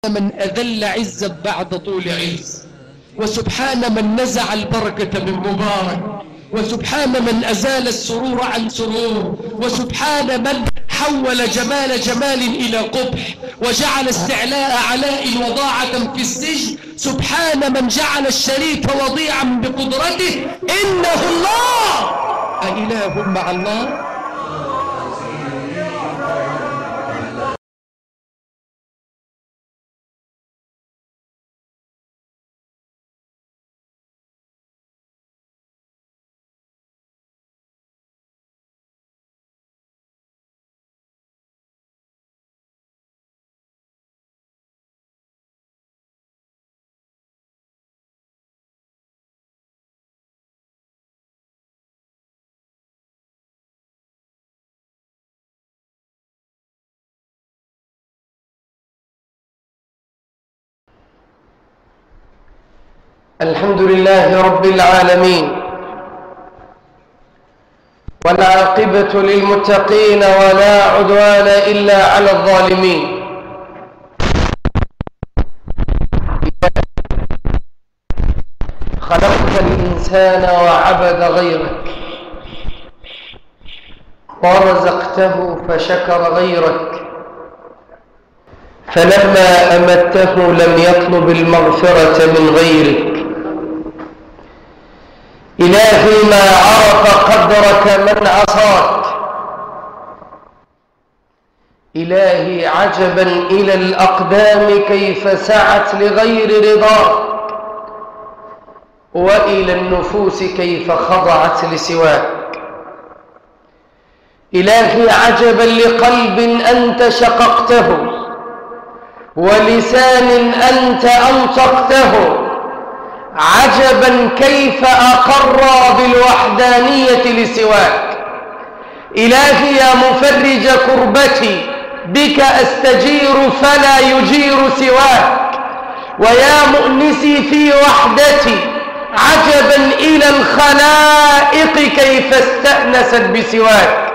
من أذل عزا بعد طول عز وسبحان من نزع البركة من مبارك وسبحان من أزال السرور عن سرور وسبحان من حول جمال جمال إلى قبح وجعل استعلاء علاء وضاعة في السجن سبحان من جعل الشريف وضيعا بقدرته إنه الله أإله مع الله الحمد لله رب العالمين والعاقبة للمتقين ولا عدوان إلا على الظالمين خلقت الإنسان وعبد غيرك ورزقته فشكر غيرك فلما أمته لم يطلب المغفرة من غيرك إلهي ما عرف قدرك من عصاك إلهي عجبا إلى الأقدام كيف سعت لغير رضاك وإلى النفوس كيف خضعت لسواك إلهي عجبا لقلب أنت شققته ولسان أنت أنطقته عجبا كيف أقر بالوحدانية لسواك إلهي يا مفرج كربتي بك أستجير فلا يجير سواك ويا مؤنسي في وحدتي عجبا إلى الخلائق كيف استأنست بسواك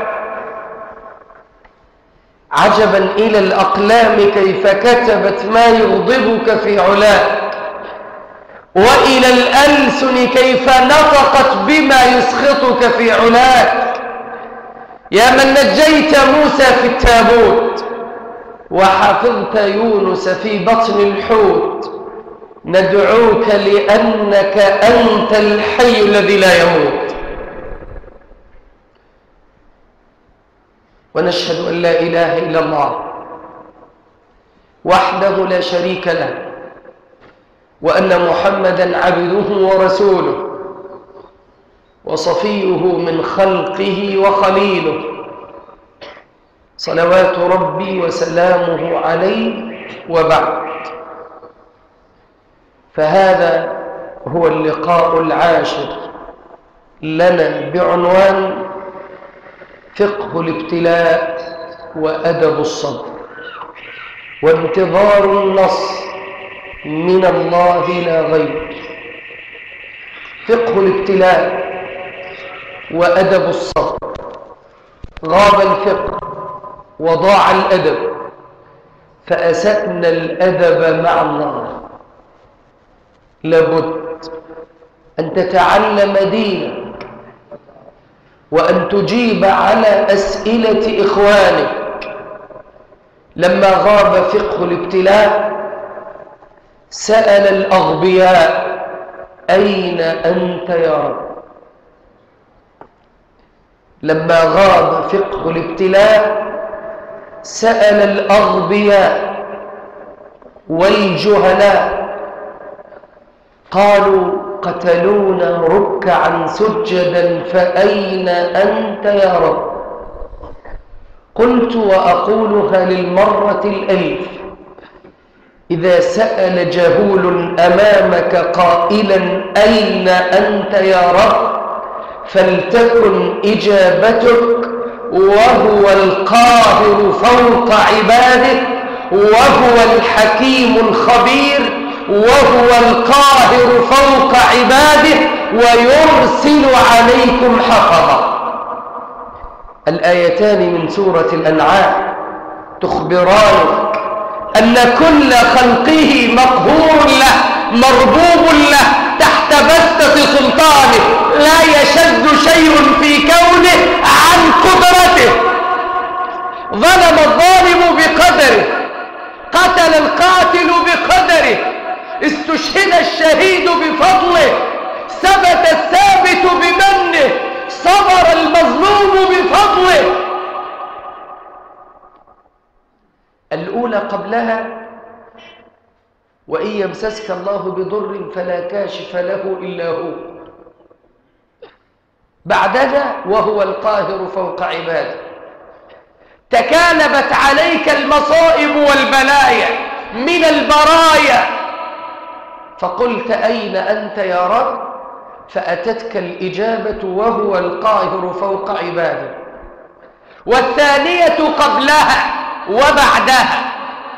عجبا إلى الأقلام كيف كتبت ما يغضبك في علاك وإلى الألسن كيف نطقت بما يسخطك في علاك يا من نجيت موسى في التابوت وحفظت يونس في بطن الحوت ندعوك لأنك أنت الحي الذي لا يموت ونشهد أن لا إله إلا الله وحده لا شريك له وأن محمدا عبده ورسوله وصفيه من خلقه وخليله صلوات ربي وسلامه عليه وبعد فهذا هو اللقاء العاشر لنا بعنوان فقه الابتلاء وأدب الصبر وانتظار النصر من الله لا غير فقه الابتلاء وأدب الصبر غاب الفقه وضاع الأدب فأسأنا الأدب مع الله لابد أن تتعلم دينك وأن تجيب على أسئلة إخوانك لما غاب فقه الابتلاء سأل الأغبياء أين أنت يا رب لما غاب فقه الابتلاء سأل الأغبياء والجهلاء قالوا قتلونا ركعا سجدا فأين أنت يا رب قلت وأقولها للمرة الألف إذا سأل جهول أمامك قائلا أين أنت يا رب فلتكن إجابتك وهو القاهر فوق عباده وهو الحكيم الخبير وهو القاهر فوق عباده ويرسل عليكم حفظا الآيتان من سورة الأنعام تخبرانك أن كل خلقه مقهور له مربوب له تحت بسطة سلطانه لا يشد شيء في كونه عن قدرته ظلم الظالم بقدره قتل القاتل بقدره استشهد الشهيد بفضله ثبت الثابت بمنه صبر المظلوم بفضله الأولى قبلها وإن يمسسك الله بضر فلا كاشف له إلا هو بعدها وهو القاهر فوق عباده تكالبت عليك المصائب والبلايا من البرايا فقلت أين أنت يا رب فأتتك الإجابة وهو القاهر فوق عباده والثانية قبلها وبعدها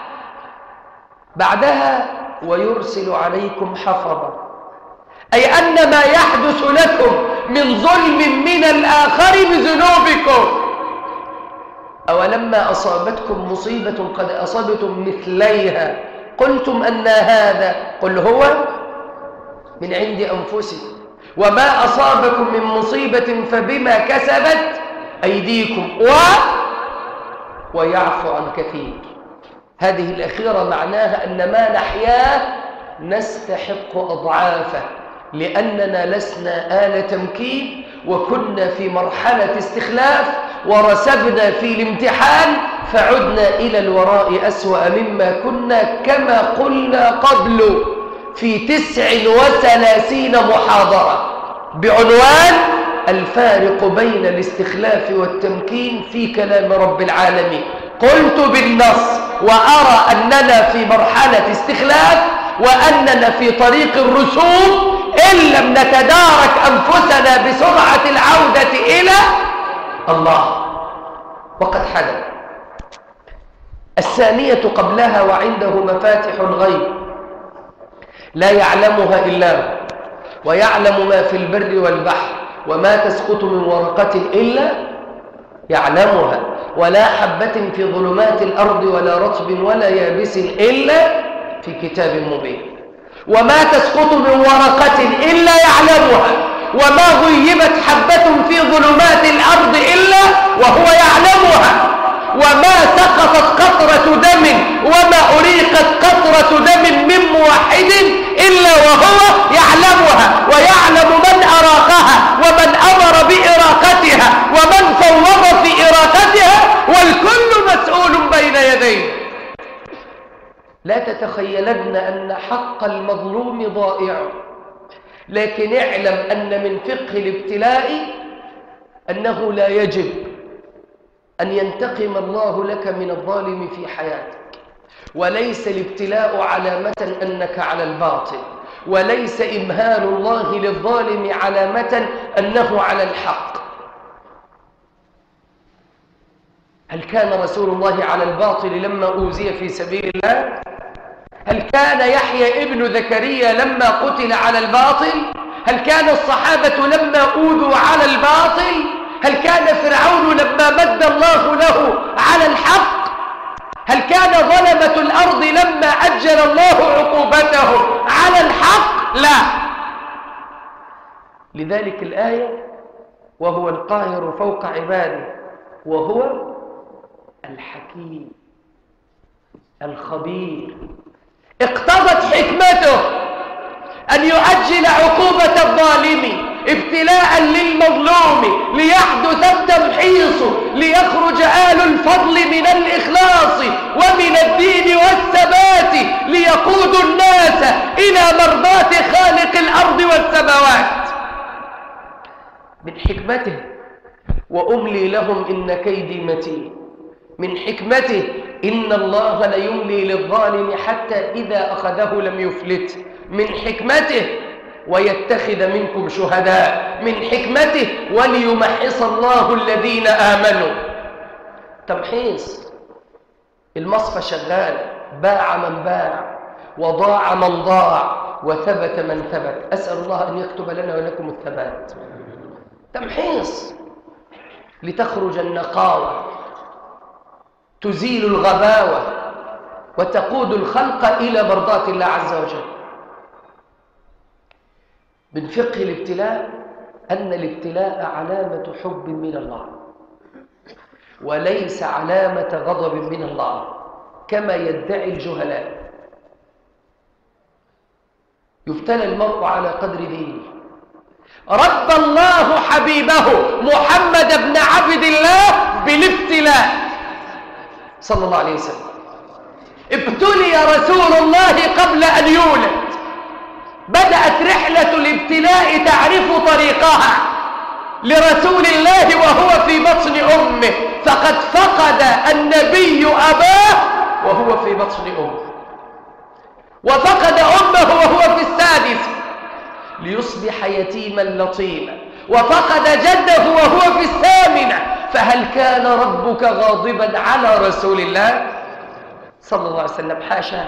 بعدها ويرسل عليكم حفظا أي أن ما يحدث لكم من ظلم من الآخر بذنوبكم أولما أصابتكم مصيبة قد أصبتم مثليها قلتم أن هذا قل هو من عند أنفسكم وما أصابكم من مصيبة فبما كسبت أيديكم و ويعفو عن كثير هذه الأخيرة معناها أن ما نحياه نستحق أضعافه لأننا لسنا آل تمكين وكنا في مرحلة استخلاف ورسبنا في الامتحان فعدنا إلى الوراء أسوأ مما كنا كما قلنا قبل في تسع وثلاثين محاضرة بعنوان الفارق بين الاستخلاف والتمكين في كلام رب العالمين قلت بالنص وأرى أننا في مرحلة استخلاف وأننا في طريق الرسوم إن لم نتدارك أنفسنا بسرعة العودة إلى الله وقد حدث الثانية قبلها وعنده مفاتح الغيب لا يعلمها إلا هو ويعلم ما في البر والبحر وما تسقط من ورقة إلا يعلمها ولا حبة في ظلمات الأرض ولا رطب ولا يابس إلا في كتاب مبين وما تسقط من ورقة إلا يعلمها وما غيبت حبة في ظلمات الأرض إلا وهو يعلمها وما سقطت قطرة دم وما أريقت قطرة دم من موحد إلا وهو يعلمها ويعلم من أراقها ومن أمر بإراقتها ومن فوض في إراقتها والكل مسؤول بين يديه لا تتخيلن أن حق المظلوم ضائع لكن اعلم أن من فقه الابتلاء أنه لا يجب أن ينتقم الله لك من الظالم في حياتك وليس الابتلاء علامة أنك على الباطل وليس إمهال الله للظالم علامة أنه على الحق هل كان رسول الله على الباطل لما أوذي في سبيل الله؟ هل كان يحيى ابن زكريا لما قتل على الباطل؟ هل كان الصحابة لما أوذوا على الباطل؟ هل كان فرعون لما مد الله له على الحق؟ هل كان ظلمة الأرض لما أجل الله عقوبتهم على الحق؟ لا لذلك الآية وهو القاهر فوق عباده وهو الحكيم الخبير اقتضت حكمته أن يؤجل عقوبة الظالم ابتلاء للمظلوم ليحدث التمحيص ليخرج آل الفضل من الإخلاص ومن الدين والثبات ليقودوا الناس إلى مرضاة خالق الأرض والسماوات من حكمته وأملي لهم إن كيدي متين من حكمته إن الله ليملي للظالم حتى إذا أخذه لم يفلت من حكمته ويتخذ منكم شهداء من حكمته وليمحص الله الذين آمنوا تمحيص المصفى شغال باع من باع وضاع من ضاع وثبت من ثبت أسأل الله أن يكتب لنا ولكم الثبات تمحيص لتخرج النقاوة تزيل الغباوة وتقود الخلق إلى مرضاة الله عز وجل من فقه الابتلاء أن الابتلاء علامة حب من الله وليس علامة غضب من الله كما يدعي الجهلاء يبتلى المرء على قدر دينه رد الله حبيبه محمد بن عبد الله بالابتلاء صلى الله عليه وسلم ابتلي رسول الله قبل أن يولد بدأت رحلة الابتلاء تعرف طريقها لرسول الله وهو في بطن أمه فقد فقد النبي أباه وهو في بطن أمه وفقد أمه وهو في السادس ليصبح يتيما لطيما وفقد جده وهو في الثامنة فهل كان ربك غاضبا على رسول الله صلى الله عليه وسلم حاشا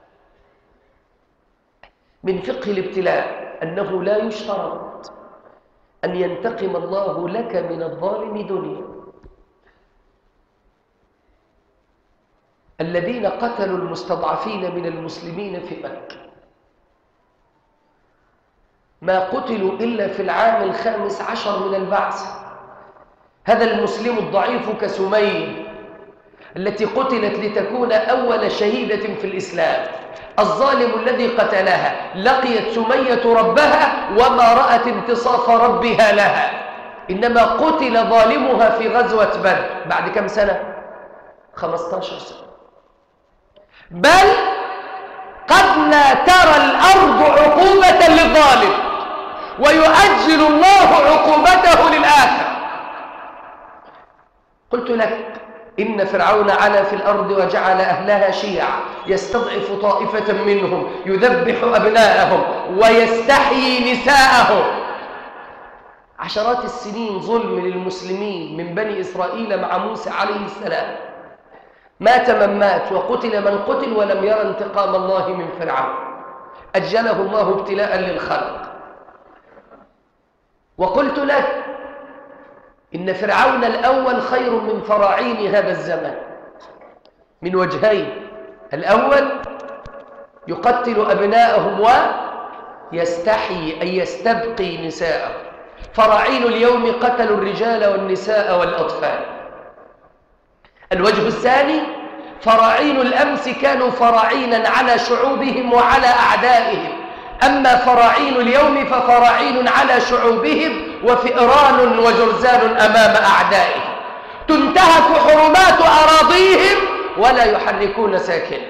من فقه الابتلاء أنه لا يشترط أن ينتقم الله لك من الظالم دنيا الذين قتلوا المستضعفين من المسلمين في مكة ما قتلوا إلا في العام الخامس عشر من البعث هذا المسلم الضعيف كسمي التي قتلت لتكون أول شهيدة في الإسلام الظالم الذي قتلها لقيت سمية ربها وما رأت انتصاف ربها لها إنما قتل ظالمها في غزوة بدر بعد كم سنة؟ 15 سنة بل قد لا ترى الأرض عقوبة للظالم ويؤجل الله عقوبته للآخر قلت لك إن فرعون علا في الأرض وجعل أهلها شيعا يستضعف طائفة منهم يذبح أبناءهم ويستحيي نساءهم عشرات السنين ظلم للمسلمين من بني إسرائيل مع موسى عليه السلام مات من مات وقتل من قتل ولم يرى انتقام الله من فرعون أجله الله ابتلاء للخلق وقلت لك إن فرعون الأول خير من فراعين هذا الزمن من وجهين الأول يقتل أبناءهم ويستحيي أي يستبقي نساءهم فراعين اليوم قتلوا الرجال والنساء والأطفال الوجه الثاني فراعين الأمس كانوا فراعينا على شعوبهم وعلى أعدائهم أما فراعين اليوم ففراعين على شعوبهم وفئران وجرزان أمام أعدائهم تنتهك حرمات أراضيهم ولا يحركون ساكنا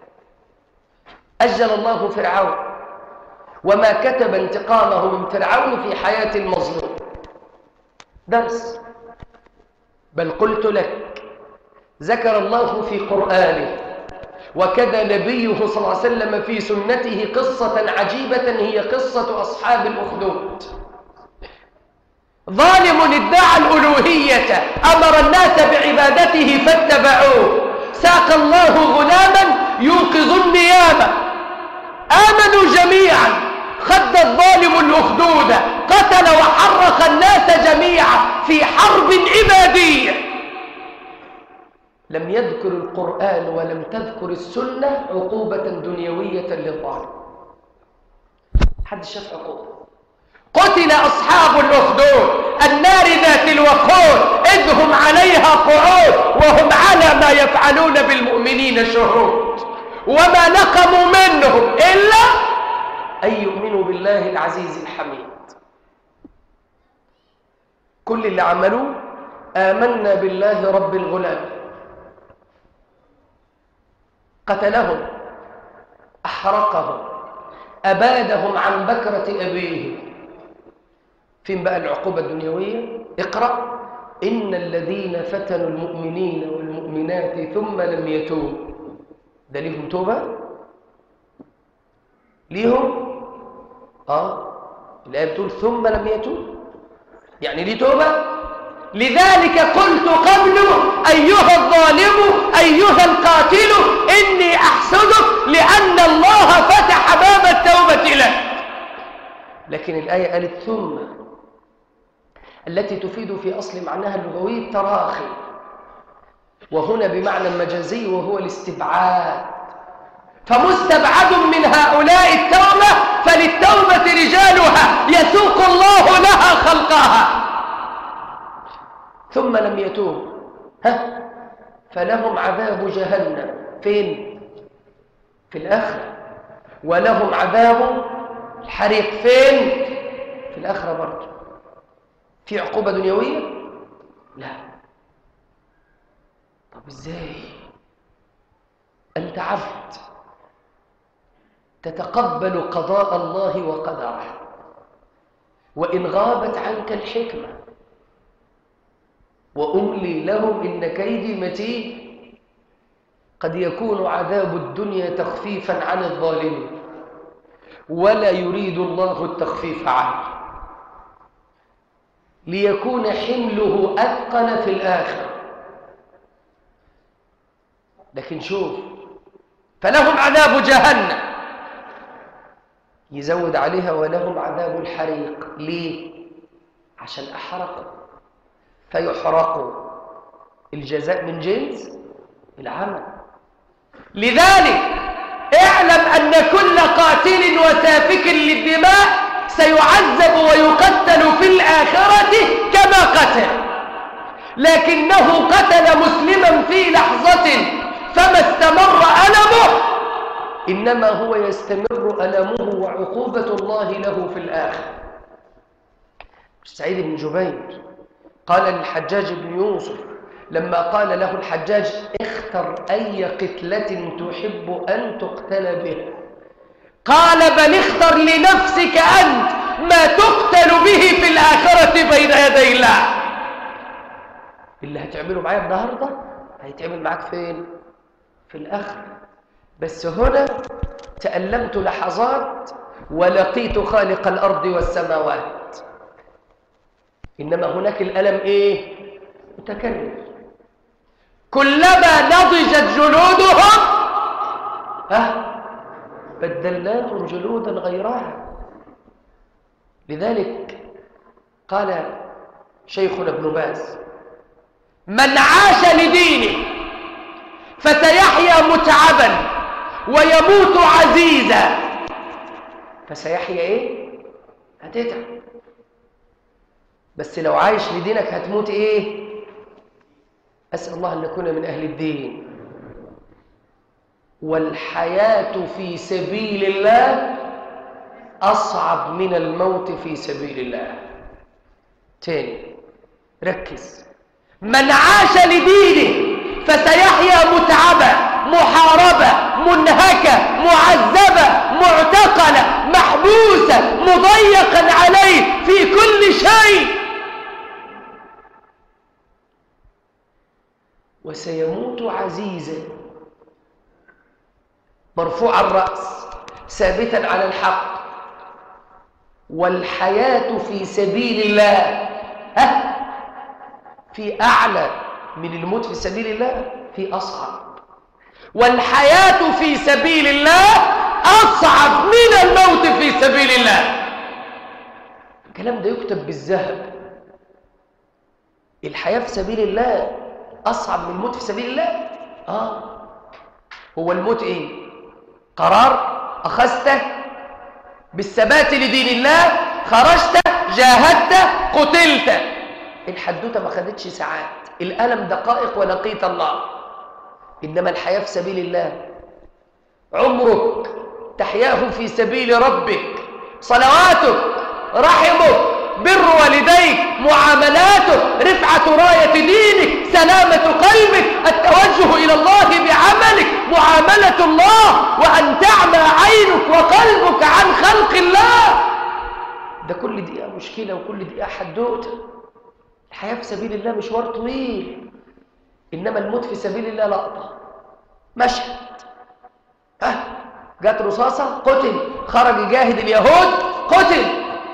أجل الله فرعون وما كتب انتقامه من فرعون في حياة المظلوم درس بل قلت لك ذكر الله في قرآنه وكذا نبيه صلى الله عليه وسلم في سنته قصة عجيبة هي قصة أصحاب الأخدود ظالم ادعى الألوهية أمر الناس بعبادته فاتبعوه ساق الله غلاما يوقظ النيامة آمنوا جميعا خد الظالم الأخدود قتل وحرق الناس جميعا في حرب عبادية لم يذكر القرآن ولم تذكر السنة عقوبة دنيوية للظالم حد شاف عقوبة قتل أصحاب الأخدود النار ذات الوقود إذ هم عليها قعود وهم على ما يفعلون بالمؤمنين شهود وما نقموا منهم إلا أن يؤمنوا بالله العزيز الحميد كل اللي عملوه آمنا بالله رب الغلام قتلهم أحرقهم أبادهم عن بكرة أبيهم فين بقى العقوبة الدنيوية اقرأ إن الذين فتنوا المؤمنين والمؤمنات ثم لم يتوبوا ده ليهم توبة ليهم آه الآية بتقول ثم لم يتوب يعني ليه توبة لذلك قلت قبل أيها الظالم أيها القاتل إني أحسدك لأن الله فتح باب التوبة لك لكن الآية قالت ثم التي تفيد في أصل معناها اللغوي التراخي وهنا بمعنى مجازي وهو الاستبعاد فمستبعد من هؤلاء التوبة فللتوبة رجالها يسوق الله لها خلقها ثم لم يتوب ها فلهم عذاب جهنم فين في الآخرة ولهم عذاب الحريق فين في الآخرة برضه في عقوبة دنيوية لا طب ازاي أنت عبد تتقبل قضاء الله وقدره وإن غابت عنك الحكمة وأملي لهم إن كيدي متين قد يكون عذاب الدنيا تخفيفا عن الظالمين ولا يريد الله التخفيف عنه ليكون حمله أثقل في الآخرة لكن شوف فلهم عذاب جهنم يزود عليها ولهم عذاب الحريق ليه؟ عشان أحرقوا فيحرقوا الجزاء من جنس العمل لذلك اعلم أن كل قاتل وسافك للدماء سيعذب ويقتل في الآخرة كما قتل لكنه قتل مسلما في لحظة فما استمر ألمه إنما هو يستمر ألمه وعقوبة الله له في الآخر سعيد بن جبير قال للحجاج بن يوسف لما قال له الحجاج اختر أي قتلة تحب أن تقتل به قال بل اختر لنفسك أنت ما تقتل به في الآخرة بين يدي الله اللي هتعمله معايا النهاردة هيتعمل معاك فين في الآخرة بس هنا تألمت لحظات ولقيت خالق الأرض والسماوات إنما هناك الألم إيه متكرر كلما نضجت جلودهم ها بدلناهم جلودا غيرها لذلك قال شيخنا ابن باز من عاش لدينه فسيحيا متعبا ويموت عزيزا فسيحيا ايه هتتعب بس لو عايش لدينك هتموت ايه اسال الله ان نكون من اهل الدين والحياه في سبيل الله اصعب من الموت في سبيل الله تاني ركز من عاش لدينه فسيحيا متعبا محاربة منهكة معذبة معتقلة محبوسة مضيقا عليه في كل شيء وسيموت عزيزا مرفوع الرأس ثابتا على الحق والحياة في سبيل الله ها في أعلى من الموت في سبيل الله في أصعب والحياة في سبيل الله أصعب من الموت في سبيل الله الكلام ده يكتب بالذهب الحياة في سبيل الله أصعب من الموت في سبيل الله آه هو الموت إيه قرار أخذته بالثبات لدين الله خرجت جاهدت قتلت الحدوتة ما خدتش ساعات الألم دقائق ولقيت الله إنما الحياة في سبيل الله عمرك تحياه في سبيل ربك صلواتك رحمك بر والديك معاملاتك رفعة راية دينك سلامة قلبك التوجه إلى الله بعملك معاملة الله وأن تعمى عينك وقلبك عن خلق الله ده كل دقيقة مشكلة وكل دقيقة حدوته الحياة في سبيل الله مشوار طويل إنما الموت في سبيل الله لقطة مشهد ها جات رصاصة قتل خرج يجاهد اليهود قتل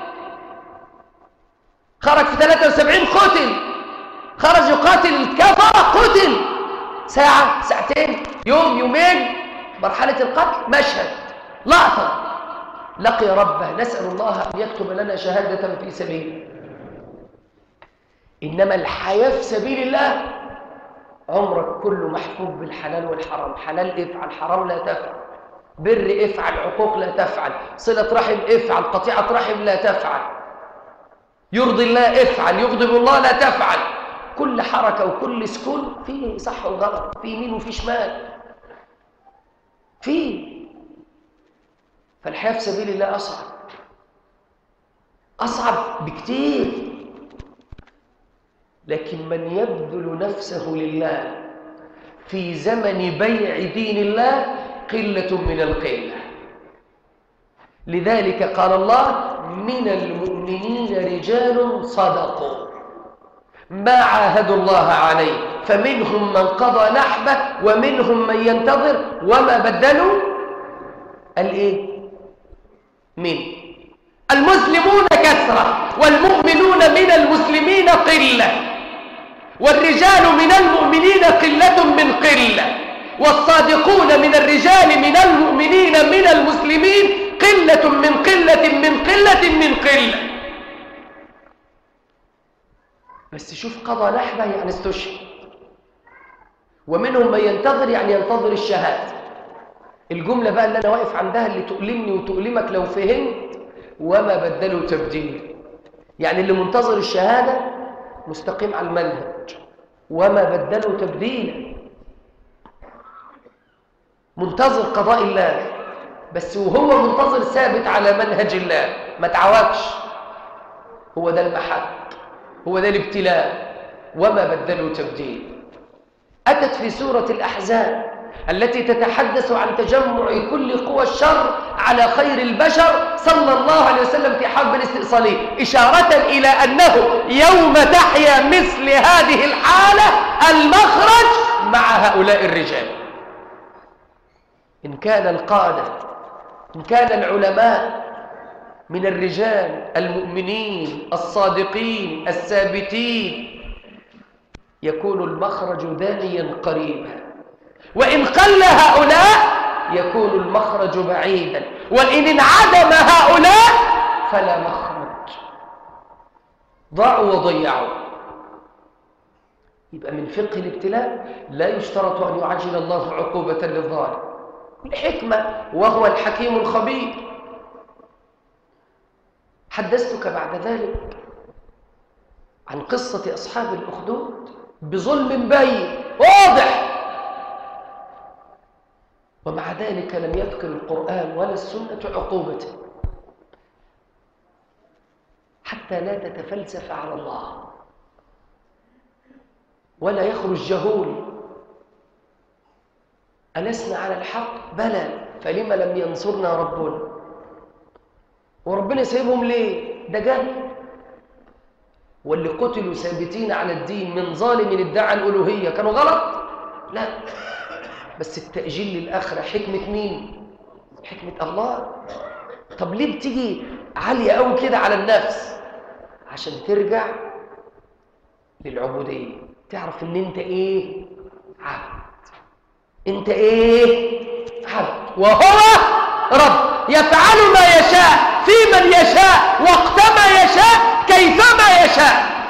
خرج في 73 قتل خرج يقاتل الكفرة قتل ساعة ساعتين يوم يومين مرحلة القتل مشهد لقطة لقي ربه نسأل الله أن يكتب لنا شهادة في سبيله إنما الحياة في سبيل الله عمرك كله محفوظ بالحلال والحرام حلال افعل حرام لا تفعل بر افعل عقوق لا تفعل صلة رحم افعل قطيعة رحم لا تفعل يرضي الله افعل يغضب الله لا تفعل كل حركة وكل سكون فيه صح وغلط في يمين وفي شمال فيه فالحياة في سبيل الله أصعب أصعب بكتير لكن من يبذل نفسه لله في زمن بيع دين الله قلة من القلة لذلك قال الله من المؤمنين رجال صدقوا ما عاهدوا الله عليه فمنهم من قضى نحبه ومنهم من ينتظر وما بدلوا الايه من المسلمون كثرة والمؤمنون من المسلمين قلة والرجال من المؤمنين قلة من قلة والصادقون من الرجال من المؤمنين من المسلمين قلة من قلة من قلة من قلة بس شوف قضى نحبه يعني استشهد ومنهم من ينتظر يعني ينتظر الشهادة الجملة بقى اللي أنا واقف عندها اللي تؤلمني وتؤلمك لو فهمت وما بدلوا تبديل يعني اللي منتظر الشهادة مستقيم على المنهج وما بدلوا تبديلا منتظر قضاء الله بس وهو منتظر ثابت على منهج الله ما تعوجش هو ده المحك هو ده الابتلاء وما بدلوا تبديل أتت في سورة الأحزاب التي تتحدث عن تجمع كل قوى الشر على خير البشر صلى الله عليه وسلم في حرب الاستئصالية إشارة إلى أنه يوم تحيا مثل هذه الحالة المخرج مع هؤلاء الرجال إن كان القادة إن كان العلماء من الرجال المؤمنين الصادقين الثابتين يكون المخرج دانيا قريبا وإن قل هؤلاء يكون المخرج بعيدا وإن انعدم هؤلاء فلا مخرج ضاعوا وضيعوا يبقى من فقه الابتلاء لا يشترط أن يعجل الله عقوبة للظالم الحكمة وهو الحكيم الخبير حدثتك بعد ذلك عن قصة أصحاب الأخدود بظلم بين واضح ومع ذلك لم يذكر القرآن ولا السنة عقوبته حتى لا تتفلسف على الله ولا يخرج جهول ألسنا على الحق بلى فلما لم ينصرنا ربنا وربنا سيبهم ليه ده جهل واللي قتلوا ثابتين على الدين من ظالم ادعى الألوهية كانوا غلط لا بس التأجيل للآخرة حكمة مين حكمة الله طب ليه بتيجي عالية قوي كده على النفس عشان ترجع للعبودية تعرف ان انت ايه عبد انت ايه عبد وهو رب يفعل ما يشاء في من يشاء وقتما يشاء كيفما يشاء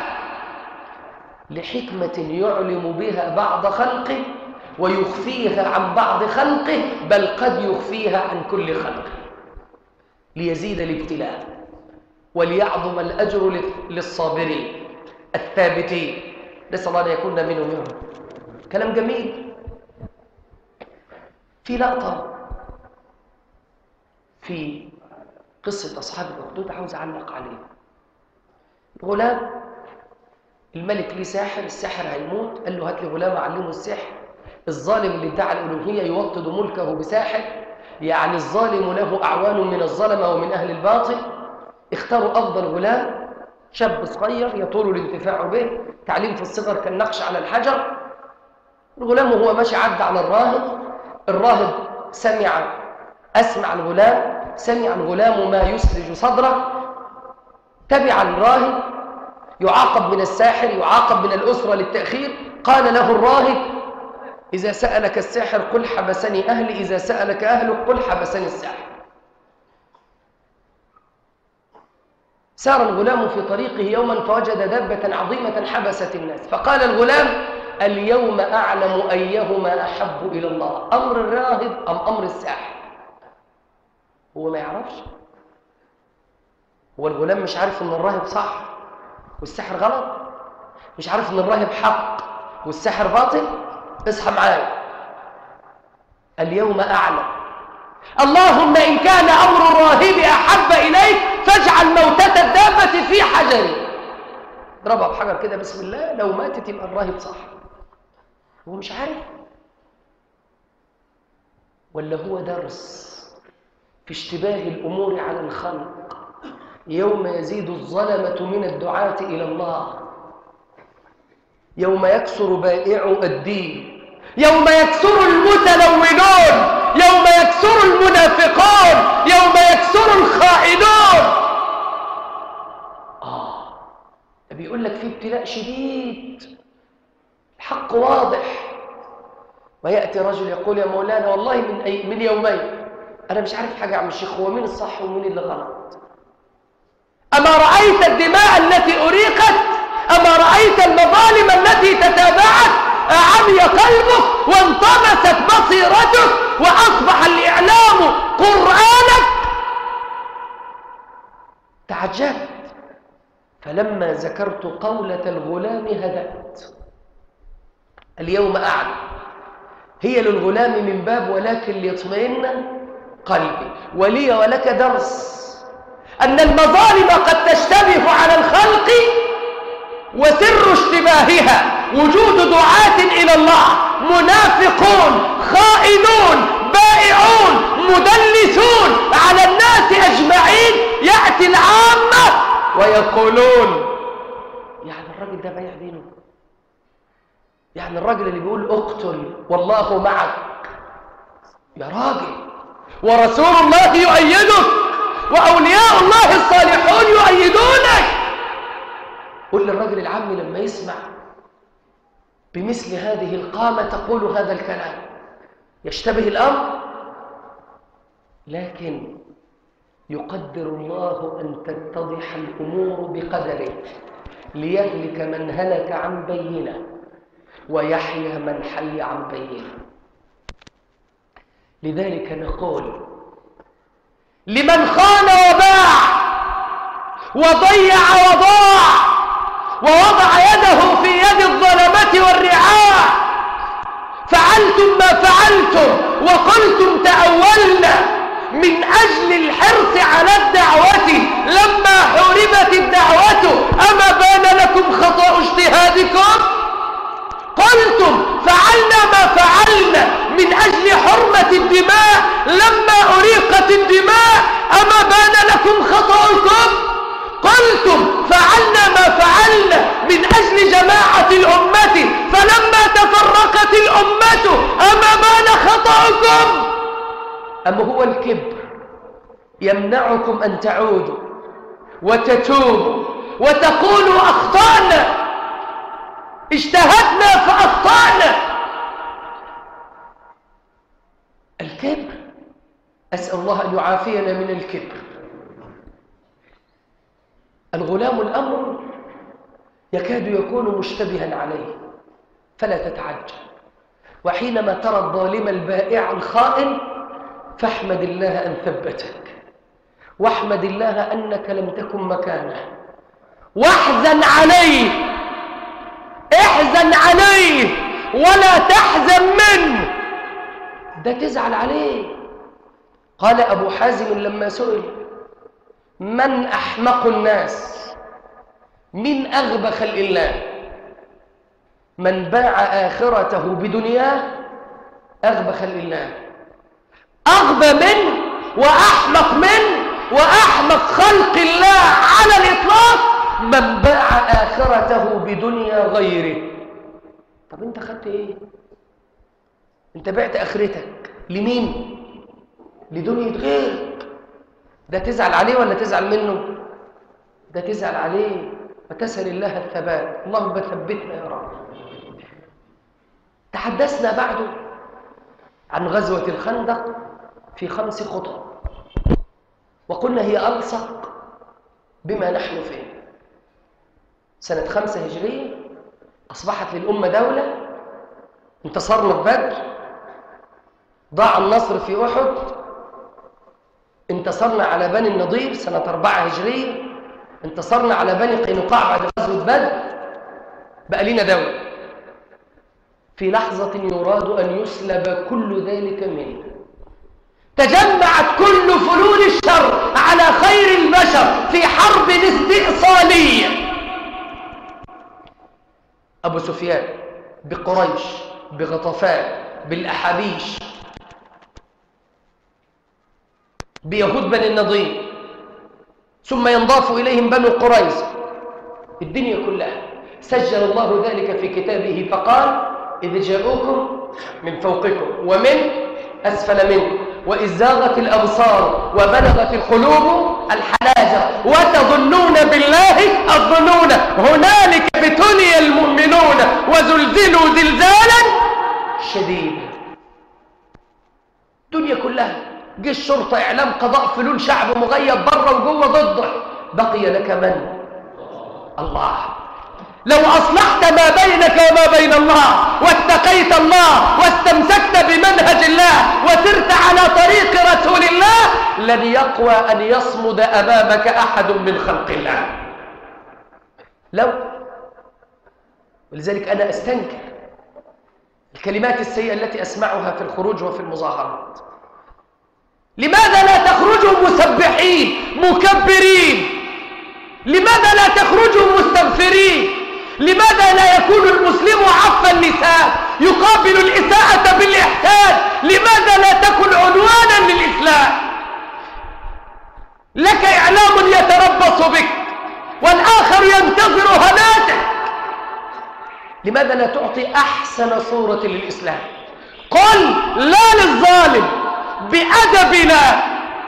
لحكمة يعلم بها بعض خلقه ويخفيها عن بعض خلقه بل قد يخفيها عن كل خلقه ليزيد الابتلاء وليعظم الأجر للصابرين الثابتين نسأل الله أن يكون منهم يوم كلام جميل في لقطة في قصة أصحاب الأخدود عاوز أعلق عليه غلام الملك ليه ساحر الساحر هيموت قال له هات لي غلام أعلمه السحر الظالم اللي ادعى الألوهية يوطد ملكه بساحر يعني الظالم له أعوان من الظلمة ومن أهل الباطل اختاروا أفضل غلام شاب صغير يطول الانتفاع به تعليم في الصغر كالنقش على الحجر الغلام وهو ماشي عدى على الراهب الراهب سمع أسمع الغلام سمع الغلام ما يسرج صدره تبع الراهب يعاقب من الساحر يعاقب من الأسرة للتأخير قال له الراهب إذا سألك الساحر قل حبسني أهلي إذا سألك أهلك قل حبسني الساحر سار الغلام في طريقه يوما فوجد دابة عظيمة حبست الناس فقال الغلام اليوم أعلم أيهما أحب إلى الله أمر الراهب أم أمر الساحر هو ما يعرفش هو الغلام مش عارف ان الراهب صح والسحر غلط مش عارف ان الراهب حق والسحر باطل اصحى معايا اليوم اعلم اللهم ان كان امر الراهب احب اليك فاجعل موتة الدابة في حجري اضربها بحجر كده بسم الله لو ماتت يبقى الراهب صح هو مش عارف ولا هو درس في اشتباه الامور على الخلق يوم يزيد الظلمة من الدعاة إلى الله يوم يكسر بائع الدين يوم يكسر المتلونون يوم يكسر المنافقون يوم يكسر الخائنون آه بيقول لك في ابتلاء شديد الحق واضح ويأتي رجل يقول يا مولانا والله من, أي من يومين أنا مش عارف حاجة عن الشيخ هو مين الصح ومين اللي غلط أما رأيت الدماء التي أريقت أما رأيت المظالم التي تتابعت أعمي قلبك وانطمست بصيرتك وأصبح الإعلام قرآنك تعجبت فلما ذكرت قولة الغلام هدأت اليوم أعلم هي للغلام من باب ولكن ليطمئن قلبي ولي ولك درس أن المظالم قد تشتبه على الخلق وسر اشتباهها وجود دعاة إلى الله منافقون خائنون بائعون مدلسون على الناس أجمعين يأتي العامة ويقولون يعني الراجل ده بايع دينه يعني الراجل اللي بيقول اقتل والله معك يا راجل ورسول الله يؤيدك وأولياء الله الصالحون يؤيدونك قل للرجل العام لما يسمع بمثل هذه القامة تقول هذا الكلام يشتبه الأمر لكن يقدر الله أن تتضح الأمور بقدره ليهلك من هلك عن بينه ويحيى من حي عن بينه لذلك نقول لمن خان وباع وضيع وضاع ووضع يده في يد الظلمة والرعاع فعلتم ما فعلتم وقلتم تأولنا من أجل الحرص على الدعوة لما حرمت الدعوة أما بان لكم خطأ اجتهادكم قلتم فعلنا ما فعلنا من أجل حرمة الدماء لما أريقت الدماء أما بان لكم خطأكم قلتم فعلنا ما فعلنا من أجل جماعة الأمة فلما تفرقت الأمة أما بان خطأكم أما هو الكبر يمنعكم أن تعودوا وتتوبوا وتقولوا أخطأنا اجتهدنا فأخطأنا الكبر أسأل الله أن يعافينا من الكبر الغلام الأمر يكاد يكون مشتبها عليه فلا تتعجل وحينما ترى الظالم البائع الخائن فاحمد الله أن ثبتك واحمد الله أنك لم تكن مكانه واحزن عليه احزن عليه ولا تحزن منه ده تزعل عليه قال أبو حازم لما سئل من أحمق الناس من أغبى خلق الله من باع آخرته بدنياه أغبى خلق الله أغبى منه وأحمق منه وأحمق خلق الله على الإطلاق من باع آخرته بدنيا غيره طب أنت خدت إيه؟ أنت بعت آخرتك لمين؟ لدنيا غيرك ده تزعل عليه ولا تزعل منه؟ ده تزعل عليه وتسأل الله الثبات اللهم ثبتنا يا رب تحدثنا بعد عن غزوة الخندق في خمس خطب وقلنا هي ألصق بما نحن فيه سنة خمسة هجرية أصبحت للأمة دولة انتصرنا في بدر ضاع النصر في أحد انتصرنا على بني النضير سنة أربعة هجرية انتصرنا على بني قينقاع بعد غزوة بدر بقى لنا دولة في لحظة يراد أن يسلب كل ذلك منه تجمعت كل فلول الشر على خير البشر في حرب استئصالية أبو سفيان بقريش بغطفان بالأحابيش بيهود بني النضير ثم ينضاف إليهم بنو قريظة الدنيا كلها سجل الله ذلك في كتابه فقال إذ جاءوكم من فوقكم ومن أسفل منكم وإذ زاغت الأبصار وبلغت القلوب الحناجر وتظنون بالله الظنون هنالك ابتلي المؤمنون وزلزلوا زلزالا شديدا الدنيا كلها جه الشرطة إعلام قضاء فلول شعب مغيب بره وجوه ضده بقي لك من؟ الله لو أصلحت ما بينك وما بين الله واتقيت الله واستمسكت بمنهج الله وسرت على طريق رسول الله لن يقوى أن يصمد أمامك أحد من خلق الله لو ولذلك أنا أستنكر الكلمات السيئة التي أسمعها في الخروج وفي المظاهرات لماذا لا تخرجوا مسبحين مكبرين لماذا لا تخرجوا مستغفرين لماذا لا يكون المسلم عف اللسان يقابل الإساءة بالإحسان لماذا لا تكن عنوانا للإسلام لك إعلام يتربص بك والآخر ينتظر هناتك لماذا لا تعطي أحسن صورة للإسلام قل لا للظالم بأدبنا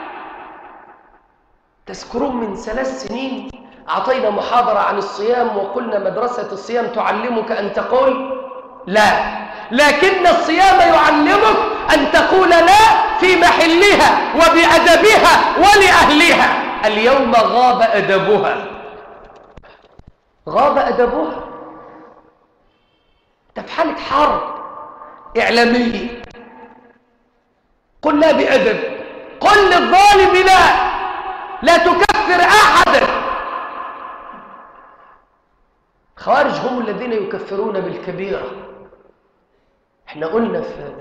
تذكرون من ثلاث سنين أعطينا محاضرة عن الصيام وقلنا مدرسة الصيام تعلمك أن تقول لا لكن الصيام يعلمك أن تقول لا في محلها وبأدبها ولأهلها اليوم غاب أدبها غاب أدبها أنت في حالة حرب إعلامية قل لا بأدب قل للظالم لا لا تكفر أحدا خوارج هم الذين يكفرون بالكبيرة احنا قلنا في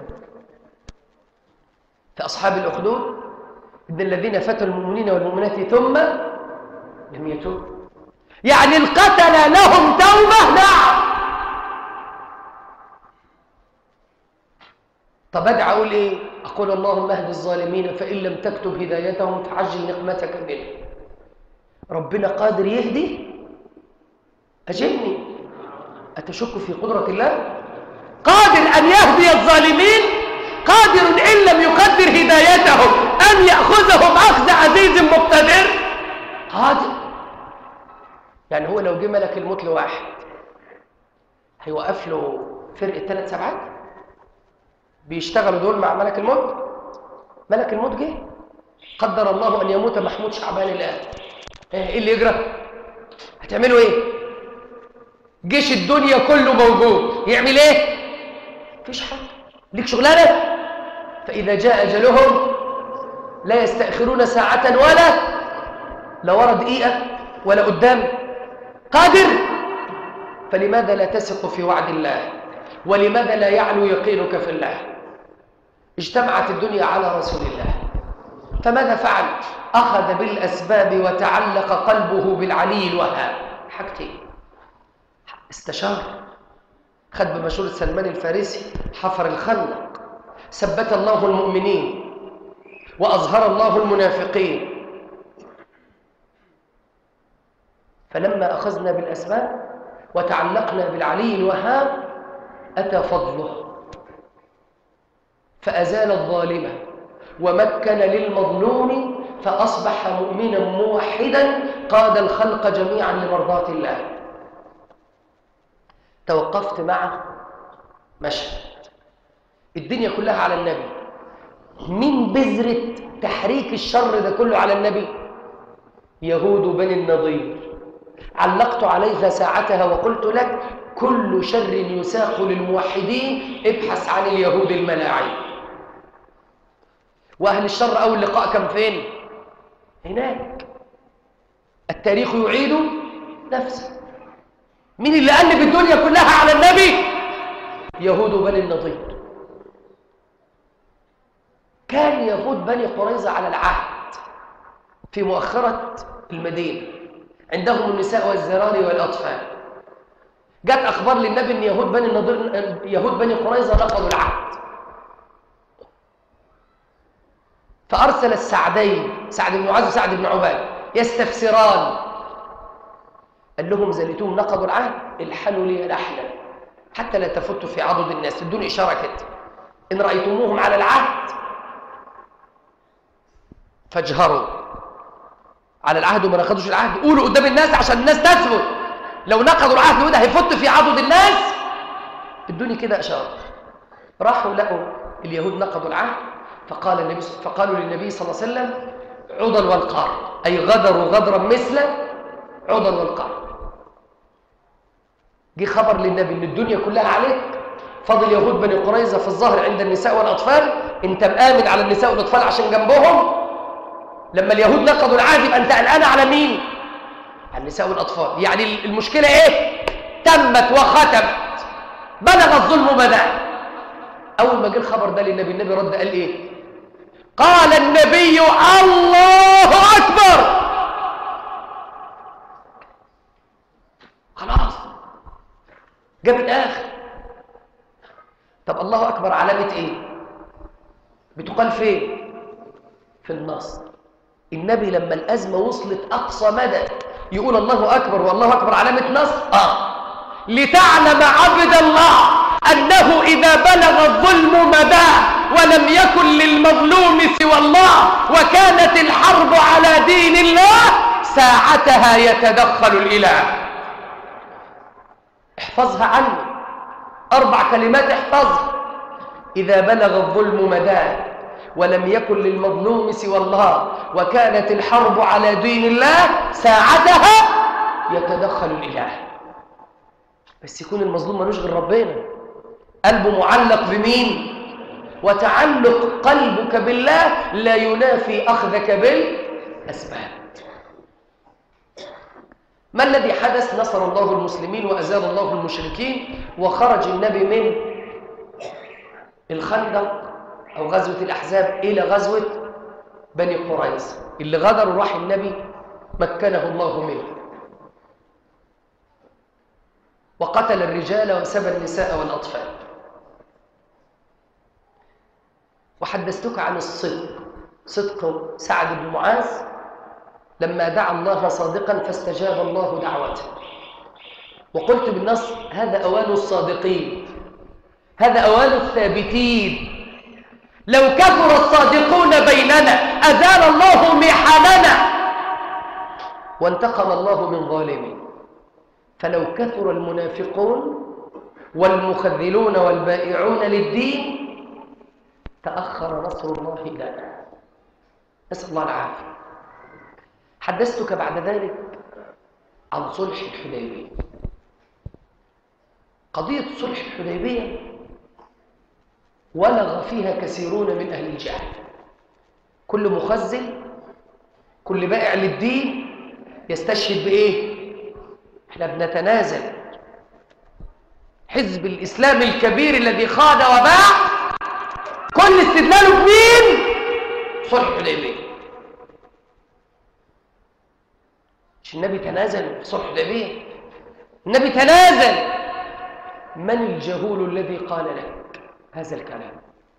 في أصحاب الأخدود إن الذين فتنوا المؤمنين والمؤمنات ثم لم يتوبوا يعني القتل لهم توبة نعم طب ادعى اقول ايه اقول اللهم اهد الظالمين فان لم تكتب هدايتهم فعجل نقمتك منه ربنا قادر يهدي اجبني اتشك في قدره الله قادر ان يهدي الظالمين قادر ان لم يقدر هدايتهم ان ياخذهم اخذ عزيز مقتدر قادر يعني هو لو جه ملك الموت لواحد هيوقف له فرقه ثلاث سبعات بيشتغلوا دول مع ملك الموت ملك الموت جه قدر الله ان يموت محمود شعبان الان ايه اللي يجرى هتعملوا ايه جيش الدنيا كله موجود يعمل ايه مفيش حاجه ليك شغلانه فاذا جاء اجلهم لا يستاخرون ساعه ولا لا ورا دقيقه ولا قدام قادر فلماذا لا تثق في وعد الله ولماذا لا يعلو يقينك في الله اجتمعت الدنيا على رسول الله فماذا فعل أخذ بالأسباب وتعلق قلبه بالعلي الوهاب حاجتين استشار خد بمشورة سلمان الفارسي حفر الخندق ثبت الله المؤمنين وأظهر الله المنافقين فلما أخذنا بالأسباب وتعلقنا بالعلي الوهاب أتى فضله فأزال الظالمة ومكن للمظلوم فأصبح مؤمنا موحدا قاد الخلق جميعا لمرضاة الله توقفت مع مشهد الدنيا كلها على النبي من بذرة تحريك الشر ده كله على النبي يهود بني النضير علقت عليها ساعتها وقلت لك كل شر يساق للموحدين ابحث عن اليهود الملاعين واهل الشر اول لقاء كان فين هناك التاريخ يعيد نفسه مين اللي قلب الدنيا كلها على النبي يهود بني النضير كان يهود بني قريظة على العهد في مؤخرة المدينة عندهم النساء والزرار والأطفال جاءت أخبار للنبي أن يهود بني النضير يهود بني قريظة نقضوا العهد فأرسل السعدين سعد بن معاذ وسعد بن عباد يستفسران قال لهم زلتوهم نقضوا العهد الحنوا لي لحنا حتى لا تفتوا في عضد الناس ادوني إشارة كده إن رأيتموهم على العهد فاجهروا على العهد وما نقضوش العهد قولوا قدام الناس عشان الناس تثبت لو نقضوا العهد وده هيفت في عضد الناس ادوني كده إشارة راحوا لقوا اليهود نقضوا العهد فقال النبي فقالوا للنبي صلى الله عليه وسلم عضل والقار أي غدروا غدرا مثل عضل والقار جه خبر للنبي ان الدنيا كلها عليك فضل يهود بني قريظه في الظهر عند النساء والاطفال انت مآمن على النساء والاطفال عشان جنبهم لما اليهود نقضوا العهد يبقى انت قلقان على مين على النساء والاطفال يعني المشكله ايه تمت وختمت بلغ الظلم بدا اول ما جه الخبر ده للنبي النبي رد قال ايه قال النبي الله اكبر خلاص جاب الاخر طب الله اكبر علامه ايه بتقال فين في النصر النبي لما الازمه وصلت اقصى مدى يقول الله اكبر والله اكبر علامه نصر اه لتعلم عبد الله انه اذا بلغ الظلم مداه ولم يكن للمظلوم سوى الله وكانت الحرب على دين الله ساعتها يتدخل الاله احفظها عني أربع كلمات احفظها إذا بلغ الظلم مداه ولم يكن للمظلوم سوى الله وكانت الحرب على دين الله ساعتها يتدخل الإله بس يكون المظلوم ملوش غير ربنا قلبه معلق بمين وتعلق قلبك بالله لا ينافي أخذك بالأسباب ما الذي حدث نصر الله المسلمين وأزال الله المشركين وخرج النبي من الخندق أو غزوة الأحزاب إلى غزوة بني قريظة اللي غدروا راح النبي مكنه الله منه وقتل الرجال وسبى النساء والأطفال وحدثتك عن الصدق صدق سعد بن معاذ لما دعا الله صادقا فاستجاب الله دعوته وقلت بالنص هذا أوان الصادقين هذا أوان الثابتين لو كثر الصادقون بيننا أزال الله محننا وانتقم الله من ظالمين فلو كثر المنافقون والمخذلون والبائعون للدين تأخر نصر الله لنا نسأل الله العافية حدثتك بعد ذلك عن صلح الحديبية قضية صلح الحديبية ولغ فيها كثيرون من أهل الجهل كل مخزن كل بائع للدين يستشهد بإيه؟ احنا بنتنازل حزب الإسلام الكبير الذي خاد وباع كل استدلاله بمين؟ صلح الحديبية مش النبي تنازل في صلح الحديبية النبي تنازل من الجهول الذي قال لك هذا الكلام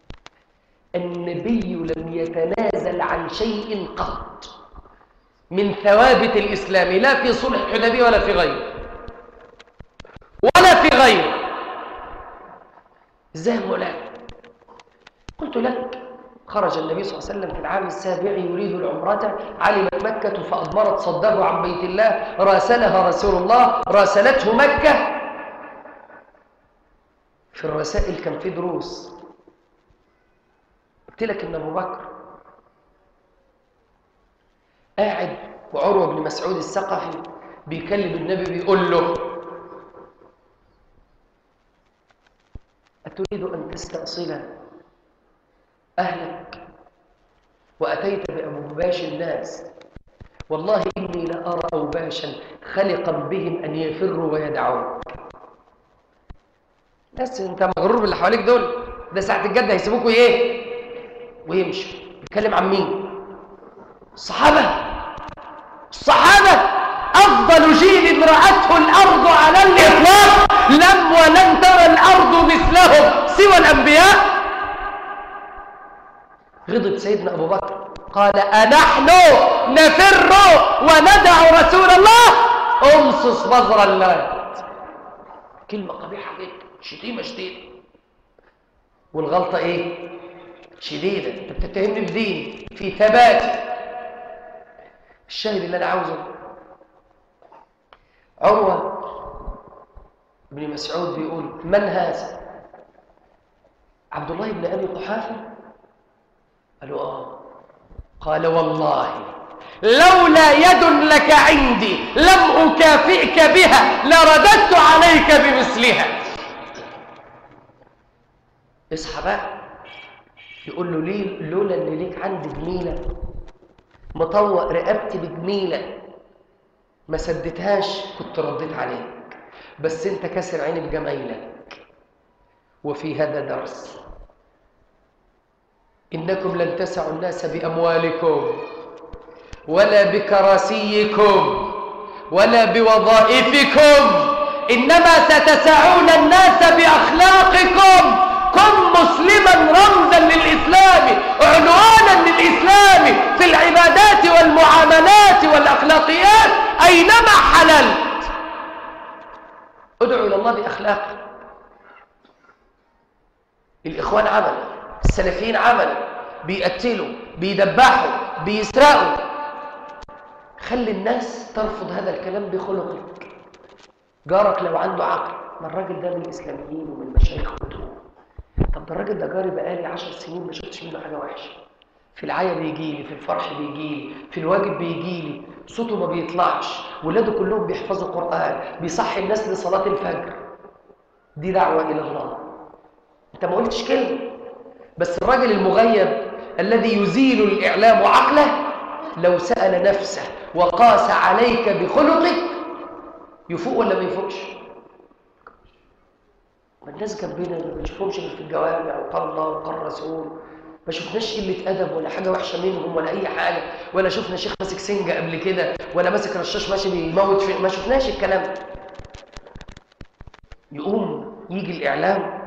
النبي لم يتنازل عن شيء قط من ثوابت الإسلام لا في صلح الحديبية ولا في غيره ولا في غيره ازاي مولانا قلت لك خرج النبي صلى الله عليه وسلم في العام السابع يريد العمرة علمت مكة فأضمرت صده عن بيت الله راسلها رسول الله راسلته مكة في الرسائل كان في دروس قلت لك ان ابو بكر قاعد وعروه بن مسعود الثقفي بيكلم النبي بيقول له أتريد أن تستأصل أهلك وأتيت بأبو باش الناس والله إني لأرى أوباشا خلقا بهم أن يفروا ويدعون بس أنت مغرور باللي حواليك دول ده ساعة الجد هيسيبوكوا إيه ويمشوا بيتكلم عن مين الصحابة الصحابة أفضل جيل رأته الأرض على الإطلاق لم ولن ترى الأرض مثلهم سوى الأنبياء غضب سيدنا أبو بكر قال أنحن نفر وندع رسول الله أمصص بذر اللات كلمة قبيحة جدا شتيمة شديدة والغلطة إيه؟ شديدة أنت بتتهمني بديني في ثباتي الشاهد اللي أنا عاوزه عروة بن مسعود بيقول من هذا؟ عبد الله بن أبي قحافة قالوا آه قال والله لولا يد لك عندي لم أكافئك بها لرددت عليك بمثلها اصحى بقى يقول له ليه لولا ان ليك عندي جميله مطوق رقبتي بجميله ما سدتهاش كنت رديت عليك بس انت كسر عيني بجمايلك وفي هذا درس إنكم لن تسعوا الناس بأموالكم ولا بكراسيكم ولا بوظائفكم إنما ستسعون الناس بأخلاقكم كن مسلما رمزا للإسلام عنوانا للإسلام في العبادات والمعاملات والأخلاقيات أينما حللت ادعو إلى الله بأخلاقك الإخوان عمل السلفيين عمل بيقتلوا بيدبحوا بيسرقوا خلي الناس ترفض هذا الكلام بخلقك جارك لو عنده عقل ما الراجل ده من الإسلاميين ومن المشايخ بتوعه طب ده الراجل ده جاري بقالي عشر سنين ما شفتش منه حاجة وحشة في العيا بيجي لي في الفرح بيجي لي في الواجب بيجي لي صوته ما بيطلعش ولاده كلهم بيحفظوا قرآن بيصحي الناس لصلاة الفجر دي دعوة إلى الله انت ما قلتش كلمة بس الراجل المغيب الذي يزيل الإعلام عقله لو سأل نفسه وقاس عليك بخلقك يفوق ولا ما يفوقش ما الناس جنبنا ما بنشوفهمش غير في الجوامع وقال الله وقال الرسول ما شفناش قله ادب ولا حاجه وحشه منهم ولا اي حاجه ولا شفنا شيخ ماسك سنجه قبل كده ولا ماسك رشاش ماشي بيموت في ما شفناش الكلام ده يقوم يجي الاعلام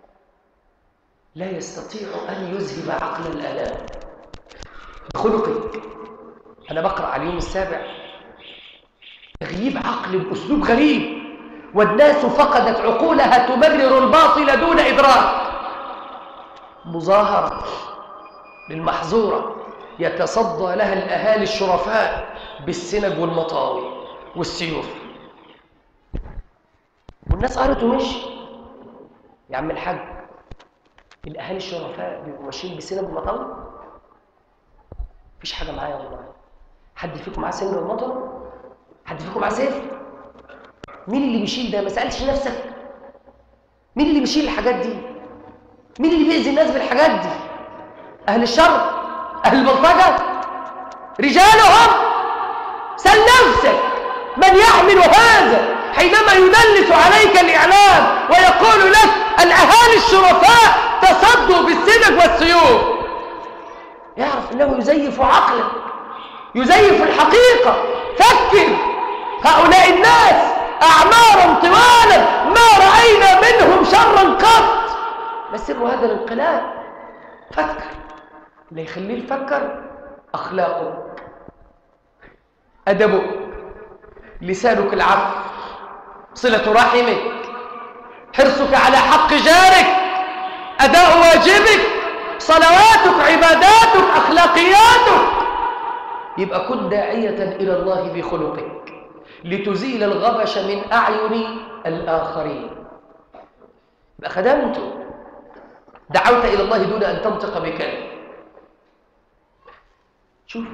لا يستطيع ان يذهب عقل الالام بخلقك انا بقرا على اليوم السابع تغييب عقل باسلوب غريب والناس فقدت عقولها تمرر الباطل دون إدراك مظاهرة للمحظورة يتصدى لها الأهالي الشرفاء بالسنج والمطاوي والسيوف والناس قالت ومشي يا عم الحاج الأهالي الشرفاء بيبقوا ماشيين بسنج ومطاوي مفيش حاجة معايا والله حد فيكم معاه سنج ومطاوي حد فيكم معاه سيف مين اللي بيشيل ده ما سالتش نفسك مين اللي بيشيل الحاجات دي مين اللي بيأذي الناس بالحاجات دي اهل الشر اهل البلطجه رجالهم سل نفسك من يحمل هذا حينما يدلس عليك الاعلام ويقول لك الاهالي الشرفاء تصدوا بالسنج والسيوف يعرف انه يزيف عقلك يزيف الحقيقه فكر هؤلاء الناس أعمارا طوالا ما رأينا منهم شرا قط ما سر هذا الانقلاب فكر اللي يخليه يفكر أخلاقه أدبه لسانك العفو صلة رحمك حرصك على حق جارك أداء واجبك صلواتك عباداتك أخلاقياتك يبقى كن داعية إلى الله بخلقك لتزيل الغبش من أعين الآخرين يبقى خدمت دعوت إلى الله دون أن تنطق بكلمة شوف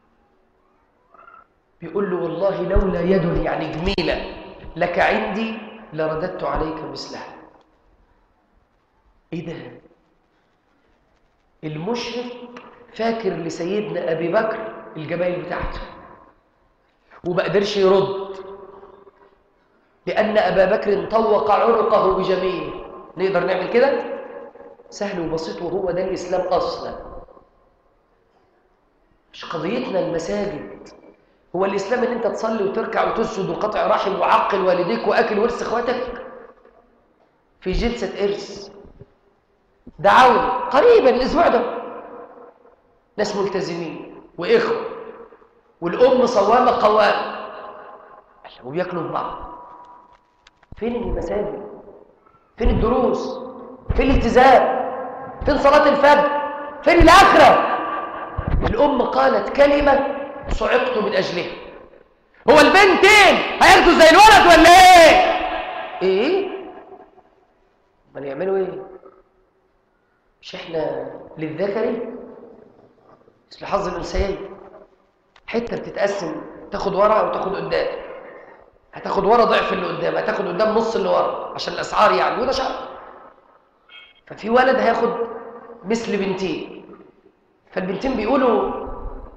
بيقول له والله لولا يد يعني جميلة لك عندي لرددت عليك مثلها ايه ده المشرك فاكر لسيدنا أبي بكر الجمايل بتاعته وما قدرش يرد لأن أبا بكر طوق عنقه بجميله نقدر نعمل كده سهل وبسيط وهو ده الإسلام أصلا مش قضيتنا المساجد هو الإسلام إن أنت تصلي وتركع وتسجد وقطع رحم وعقل والديك وأكل ورث إخواتك في جلسة إرث دعوني قريبا الأسبوع ده ناس ملتزمين وإخوة والأم صوامة قوامة وبياكلوا بعض فين المساجد فين الدروس فين الالتزام فين صلاة الفجر فين الآخرة الأم قالت كلمة صعقت من أجلها هو البنتين هياخدوا زي الولد ولا ايه ايه امال يعملوا ايه مش احنا للذكري مثل حظ الانثيين حته بتتقسم تاخد ورا وتاخد قدام هتاخد ورا ضعف اللي قدام هتاخد قدام نص اللي ورا عشان الاسعار يعني وده شرط ففي ولد هياخد مثل بنتين فالبنتين بيقولوا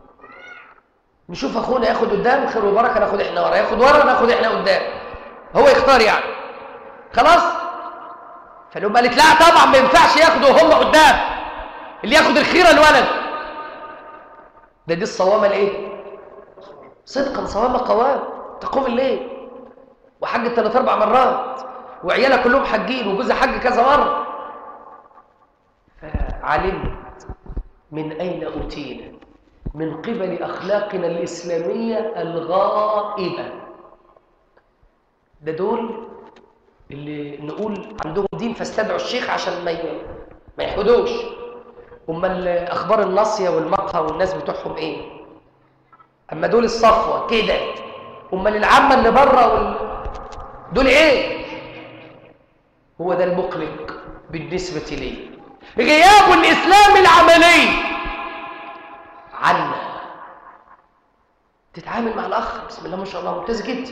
نشوف اخونا ياخد قدام خير وبركه ناخد احنا ورا ياخد ورا ناخد احنا قدام هو يختار يعني خلاص فالام قالت لا طبعا ما ينفعش ياخدوا هم قدام اللي ياخد الخيره الولد ده دي الصوامه الايه صدقا صوامه قوام تقوم الليل وحجت ثلاث اربع مرات وعيالها كلهم حاجين وجوزها حج كذا مره فعلمت من اين اوتينا من قبل أخلاقنا الإسلامية الغائبة ده دول اللي نقول عندهم دين فاستدعوا الشيخ عشان ما ما يحودوش امال اخبار الناصيه والمقهى والناس بتوعهم ايه اما دول الصفوه كده امال العامه اللي بره وال... دول ايه هو ده المقلق بالنسبه لي غياب الاسلام العملي عنا تتعامل مع الاخ بسم الله ما شاء الله ممتاز جدا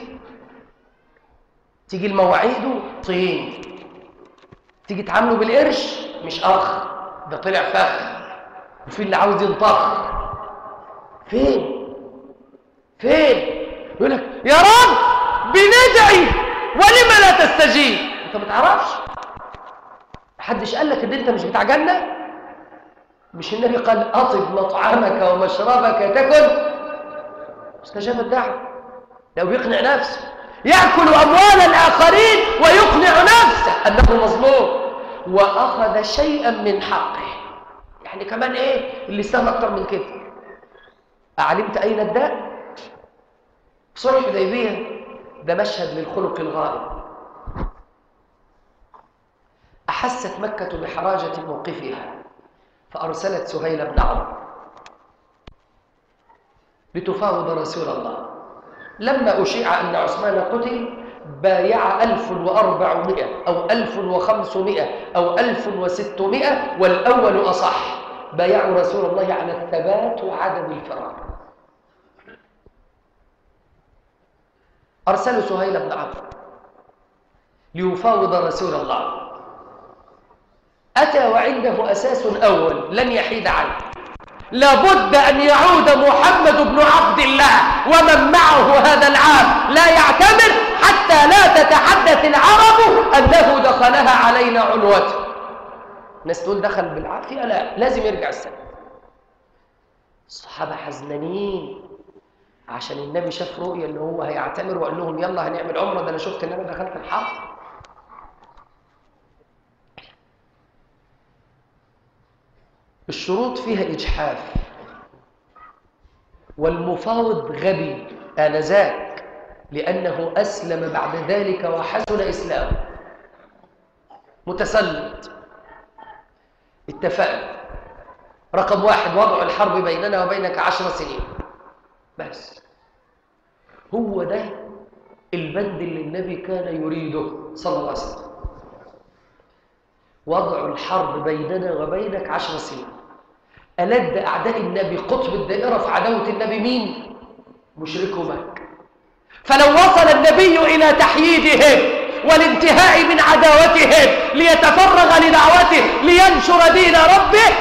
تيجي المواعيده طين تيجي تعامله بالقرش مش اخ ده طلع فخ وفي اللي عاوز ينطخ فين فين يقول لك يا رب بندعي ولم لا تستجيب انت ما تعرفش محدش قال لك ان انت مش بتاع جنه مش النبي قال اطب مطعمك ومشربك تكن استجاب الدعوه لو بيقنع نفسه ياكل اموال الاخرين ويقنع نفسه انه مظلوم واخذ شيئا من حقه يعني كمان ايه اللي سهل اكتر من كده اعلمت اين الداء صلح الحديبيه ده مشهد للخلق الغائب احست مكه بحراجه موقفها فارسلت سهيل بن عمرو لتفاوض رسول الله لما أشيع أن عثمان قتل بايع ألف وأربعمائة أو ألف وخمسمائة أو ألف وستمائة والأول أصح بايعوا رسول الله على الثبات وعدم الفرار أرسلوا سهيل بن عمرو ليفاوض رسول الله أتى وعنده أساس أول لن يحيد عنه لابد أن يعود محمد بن عبد الله ومن معه هذا العام لا يعتمر حتى لا تتحدث العرب أنه دخلها علينا عنوته الناس تقول دخل بالعافية لا لازم يرجع السنة الصحابة حزنانين عشان النبي شاف رؤية ان هو هيعتمر وقال لهم يلا هنعمل عمرة ده انا شفت ان انا دخلت الحرب الشروط فيها إجحاف والمفاوض غبي آنذاك لأنه أسلم بعد ذلك وحسن إسلامه متسلط اتفقنا رقم واحد وضع الحرب بيننا وبينك عشر سنين بس هو ده البند اللي النبي كان يريده صلى الله عليه وسلم وضع الحرب بيننا وبينك عشر سنين ألد أعداء النبي قطب الدائرة في عداوة النبي مين؟ مشركو مكة فلو وصل النبي إلى تحييدهم والانتهاء من عداوتهم ليتفرغ لدعوته لينشر دين ربه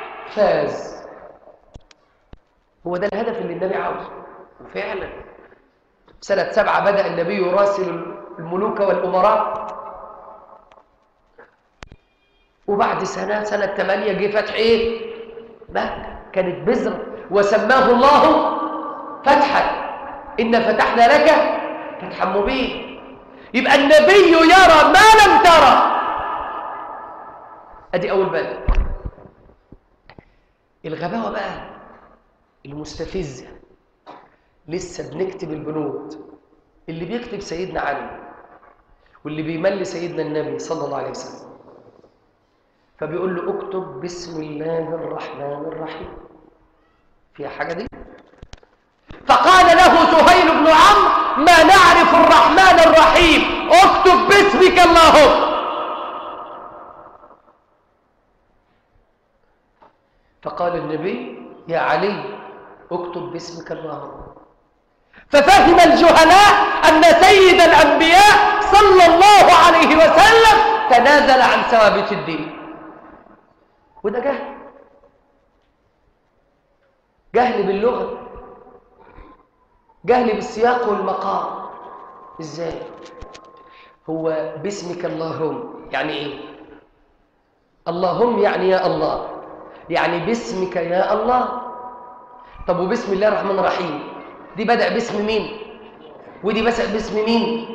فاز هو ده الهدف اللي النبي عاوزه وفعلا سنة سبعة بدأ النبي يراسل الملوك والأمراء وبعد سنة سنة ثمانية جه فتح إيه؟ مكة كانت بذرة وسماه الله فتحا إن فتحنا لك فتحا مبين يبقى النبي يرى ما لم ترى أدي أول باب الغباوة بقى المستفزة لسه بنكتب البنود اللي بيكتب سيدنا علي واللي بيملي سيدنا النبي صلى الله عليه وسلم فبيقول له اكتب بسم الله الرحمن الرحيم فيها حاجة دي فقال له سهيل بن عمرو ما نعرف الرحمن الرحيم اكتب باسمك اللهم فقال النبي يا علي اكتب باسمك اللهم ففهم الجهلاء أن سيد الأنبياء صلى الله عليه وسلم تنازل عن ثوابت الدين وده جهل جهل باللغة جهل بالسياق والمقام ازاي هو باسمك اللهم يعني ايه اللهم يعني يا الله يعني باسمك يا الله طب وبسم الله الرحمن الرحيم دي بدأ باسم مين ودي بدأ باسم مين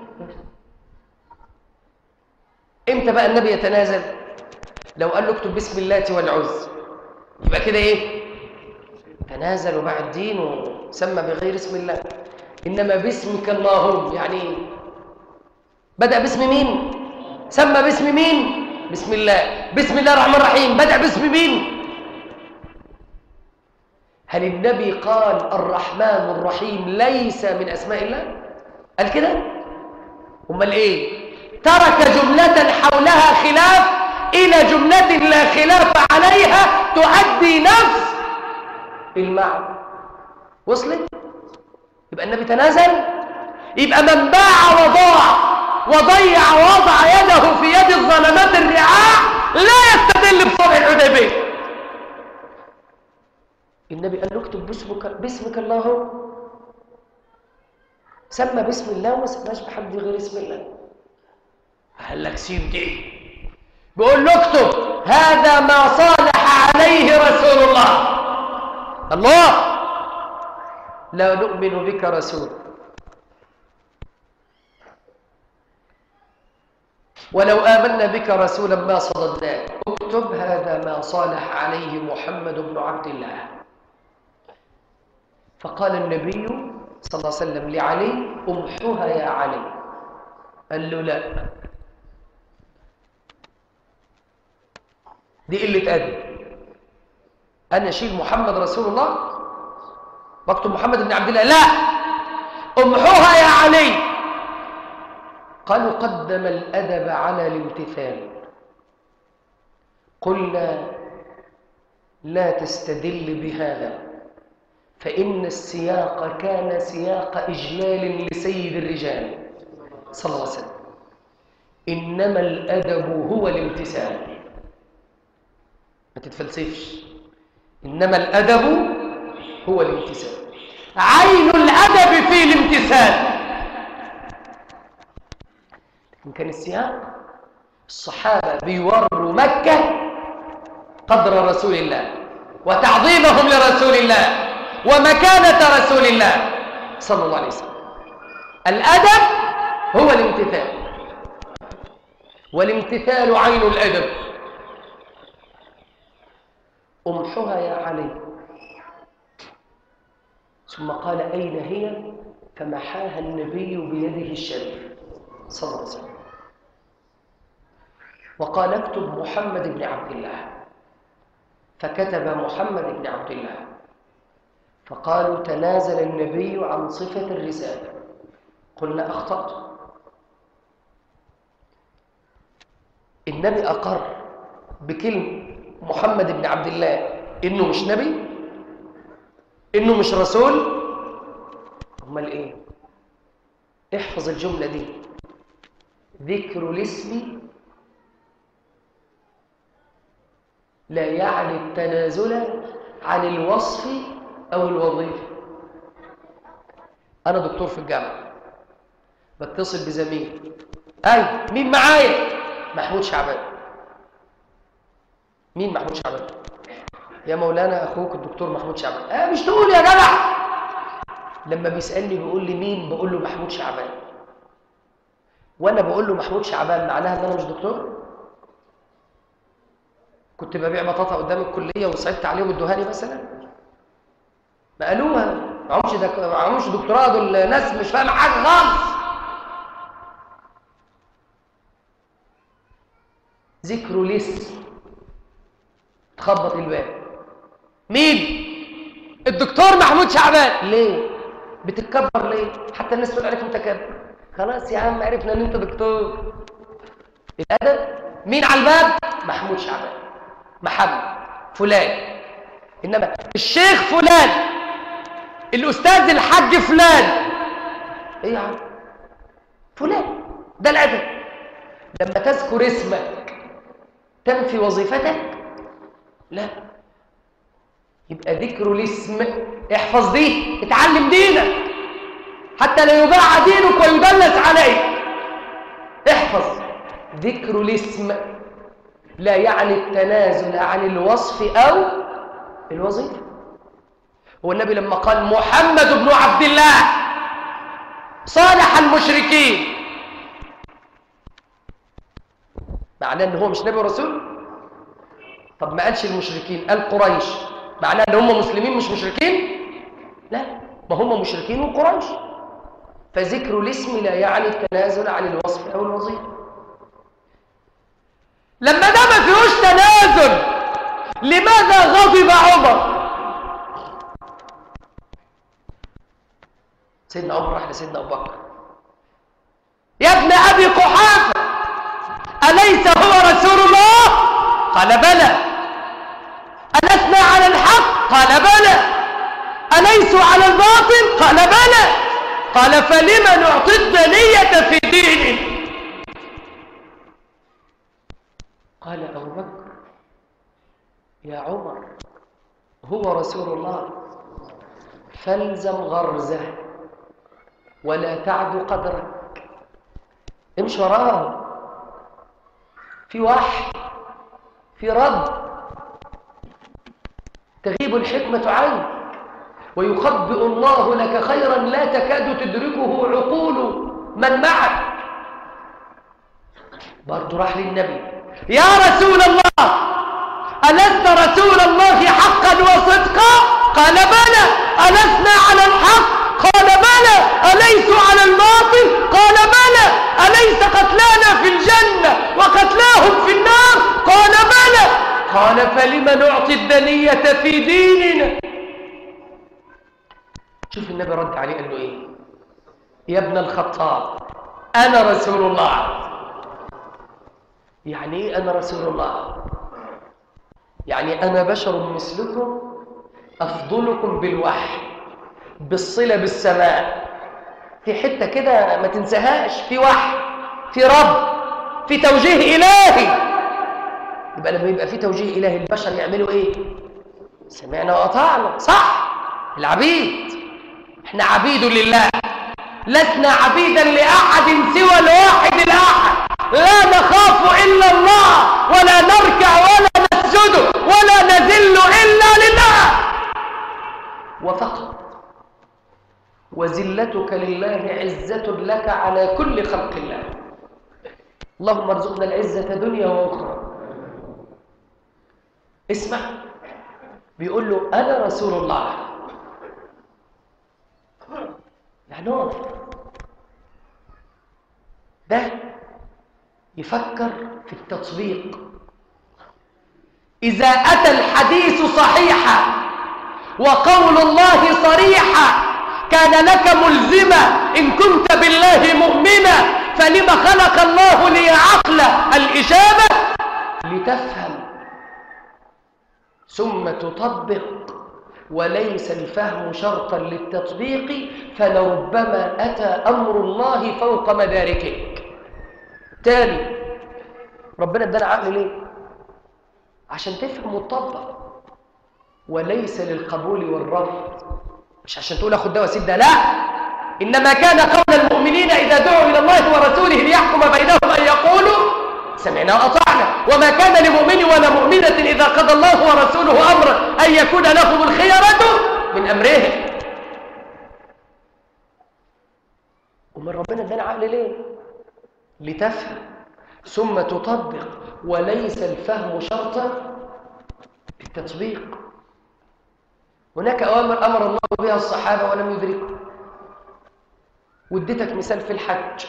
امتى بقى النبي يتنازل لو قال له اكتب باسم اللات والعز يبقى كده ايه تنازل وباع الدين وسمى بغير اسم الله انما باسمك اللهم يعني ايه بدأ باسم مين سمى باسم مين بسم الله بسم الله الرحمن الرحيم بدأ باسم مين هل النبي قال الرحمن الرحيم ليس من أسماء الله قال كده امال ايه ترك جملة حولها خلاف إلى جملة لا خلاف عليها تؤدي نفس المعنى وصلت يبقى النبي تنازل يبقى من باع وضاع وضيع ووضع يده في يد الظلمات الرعاع لا يستدل بصلح الحديبيه النبي قال له اكتب باسمك باسمك اللهم سمى باسم الله وما سماش بحد غير اسم الله قال لك سيب دي بيقول له اكتب هذا ما صالح عليه رسول الله الله لا نؤمن بك رسول ولو آمنا بك رسولا ما صددناك اكتب هذا ما صالح عليه محمد بن عبد الله فقال النبي صلى الله عليه وسلم لعلي امحوها يا علي قال له لا دي قلة أدب أنا أشيل محمد رسول الله واكتب محمد بن عبد الله لا امحوها يا علي قالوا قدم الأدب على الامتثال قلنا لا تستدل بهذا فإن السياق كان سياق إجلال لسيد الرجال صلى الله عليه وسلم إنما الأدب هو الامتثال ما تتفلسفش إنما الأدب هو الامتثال عين الأدب في الامتثال لكن كان السياق الصحابة بيوروا مكة قدر رسول الله وتعظيمهم لرسول الله ومكانة رسول الله صلى الله عليه وسلم الأدب هو الامتثال والامتثال عين الأدب أمحها يا علي ثم قال أين هي فمحاها النبي بيده الشريف صلى الله عليه وسلم وقال اكتب محمد بن عبد الله فكتب محمد بن عبد الله فقالوا تنازل النبي عن صفة الرسالة قلنا أخطأت النبي أقر بكلمة محمد بن عبد الله إنه مش نبي إنه مش رسول أمال إيه احفظ الجملة دي ذكر الاسم لا يعني التنازل عن الوصف أو الوظيفة انا دكتور في الجامعه بتصل بزميل اي مين معايا محمود شعبان مين محمود شعبان يا مولانا اخوك الدكتور محمود شعبان اه مش تقول يا جدع لما بيسالني بيقول لي مين بقول له محمود شعبان وانا بقول له محمود شعبان معناها ان انا مش دكتور كنت ببيع بطاطا قدام الكليه وصعبت عليهم الدهاني مثلا ما قالوها ما عمش دك... ما عمش دكتوراه دول ناس مش فاهمه حاجه خالص ذكره لسه تخبط الباب مين الدكتور محمود شعبان ليه بتتكبر ليه حتى الناس تقول عليك متكبر خلاص يا عم عرفنا ان انت دكتور الادب مين على الباب محمود شعبان محمد فلان انما الشيخ فلان الاستاذ الحاج فلان ايه يا عم فلان ده الادب لما تذكر اسمك تنفي وظيفتك لا يبقى ذكر الاسم احفظ دي اتعلم دينك حتى لا يضاع دينك ويدلس عليك احفظ ذكر الاسم لا يعني التنازل عن الوصف او الوظيفه هو النبي لما قال محمد بن عبد الله صالح المشركين معناه ان هو مش نبي ورسول طب ما قالش المشركين قال قريش معناه ان هم مسلمين مش مشركين لا ما هم مشركين وقريش فذكر الاسم لا يعني التنازل عن الوصف او الوظيفه لما ده ما فيهوش تنازل لماذا غضب عمر سيدنا عمر راح لسيدنا ابو بكر يا ابن ابي قحافه اليس هو رسول الله قال بلى ألسنا على الحق قال بلى أليسوا على الباطل قال بلى قال فلم نعطي الدنية في دين قال أبو بكر يا عمر هو رسول الله فالزم غرزه ولا تعد قدرك امشي وراه في وحي في رد تغيب الحكمة عنك ويخبئ الله لك خيرا لا تكاد تدركه عقول من معك برضو راح للنبي يا رسول الله ألست رسول الله حقا وصدقا قال بلى ألسنا على الحق قال بلى أليسوا على الباطل قال بلى أليس قتلانا في الجنة وقتلاهم في النار قال بلى قال فلم نعطي الدنية في ديننا شوف النبي رد عليه قال له ايه يا ابن الخطاب انا رسول الله يعني ايه انا رسول الله يعني انا بشر مثلكم افضلكم بالوحي بالصله بالسماء في حته كده ما تنساهاش في وحي في رب في توجيه الهي يبقى لما يبقى في توجيه الهي البشر يعملوا ايه سمعنا واطعنا صح العبيد احنا عبيد لله لسنا عبيدا لاحد سوى الواحد الاحد لا نخاف الا الله ولا نركع ولا نسجد ولا نذل الا لله وفقط وذلتك لله عزة لك على كل خلق الله اللهم ارزقنا العزة دنيا وأخرى اسمع بيقول له أنا رسول الله يعني اقف ده يفكر في التطبيق إذا أتى الحديث صحيحا وقول الله صريحا كان لك ملزمة إن كنت بالله مؤمنا فلما خلق الله لي عقل الإجابة لتفهم ثم تطبق وليس الفهم شرطا للتطبيق فلربما أتى أمر الله فوق مداركك تاني ربنا ادانا عقل ليه عشان تفهم وتطبق وليس للقبول والرفض مش عشان تقول اخد ده واسيب ده لا إنما كان قول المؤمنين إذا دعوا إلى الله ورسوله ليحكم بينهم أن يقولوا سمعنا وأطعنا وما كان لمؤمن ولا مؤمنة إذا قضى الله ورسوله أمرا أن يكون لهم الخيرة من أمرهم ومن ربنا ادانا عقل ليه لتفهم ثم تطبق وليس الفهم شرطا التطبيق هناك أوامر أمر الله بها الصحابة ولم يدركوا واديتك مثال في الحج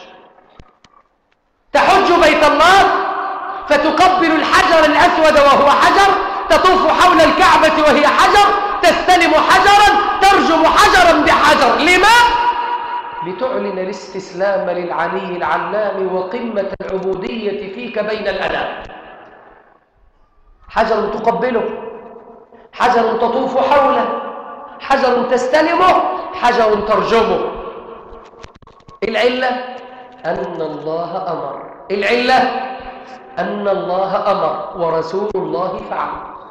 تحج بيت الله فتقبل الحجر الأسود وهو حجر تطوف حول الكعبة وهي حجر تستلم حجرا ترجم حجرا بحجر لما؟ لتعلن الاستسلام للعلي العلام وقمة العبودية فيك بين الأنام حجر تقبله حجر تطوف حوله حجر تستلمه حجر ترجمه العلة أن الله أمر العلة أن الله أمر ورسول الله فعل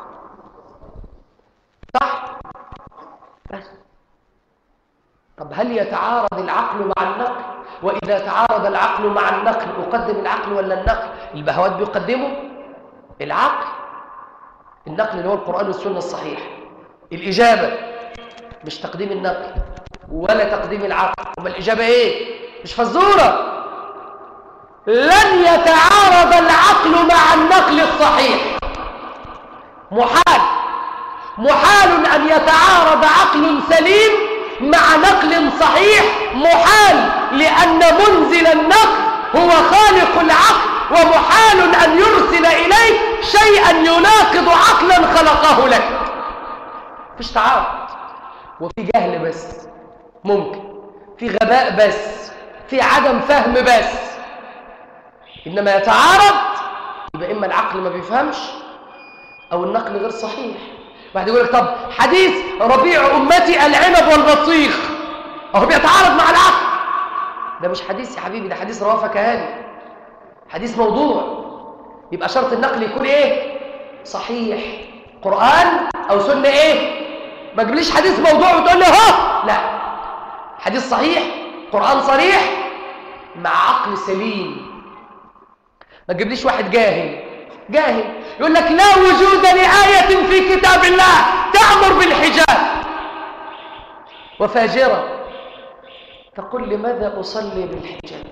صح بس طب هل يتعارض العقل مع النقل وإذا تعارض العقل مع النقل أقدم العقل ولا النقل البهوات بيقدموا العقل النقل اللي هو القرآن والسنة الصحيح الإجابة مش تقديم النقل ولا تقديم العقل أما الإجابة إيه مش فزورة لن يتعارض العقل مع النقل الصحيح محال محال أن يتعارض عقل سليم مع نقل صحيح محال لأن منزل النقل هو خالق العقل ومحال أن يرسل إليك شيئا يناقض عقلا خلقه لك فيش تعارض وفي جهل بس ممكن في غباء بس في عدم فهم بس إنما يتعارض يبقى إما العقل ما بيفهمش أو النقل غير صحيح واحد يقول لك طب حديث ربيع أمتي العنب والبطيخ أهو بيتعارض مع العقل ده مش حديث يا حبيبي ده حديث رواه فكهاني حديث موضوع يبقى شرط النقل يكون إيه صحيح قرآن أو سنة إيه ما تجيبليش حديث موضوع وتقول لي ها لا حديث صحيح قرآن صريح مع عقل سليم ما تجيبليش واحد جاهل جاهل يقول لك لا وجود لآية في كتاب الله تأمر بالحجاب وفاجرة تقول لماذا أصلي بالحجاب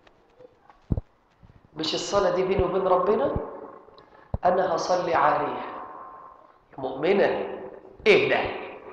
مش الصلاة دي بيني وبين ربنا أنا هصلي عارية مؤمنة إيه ده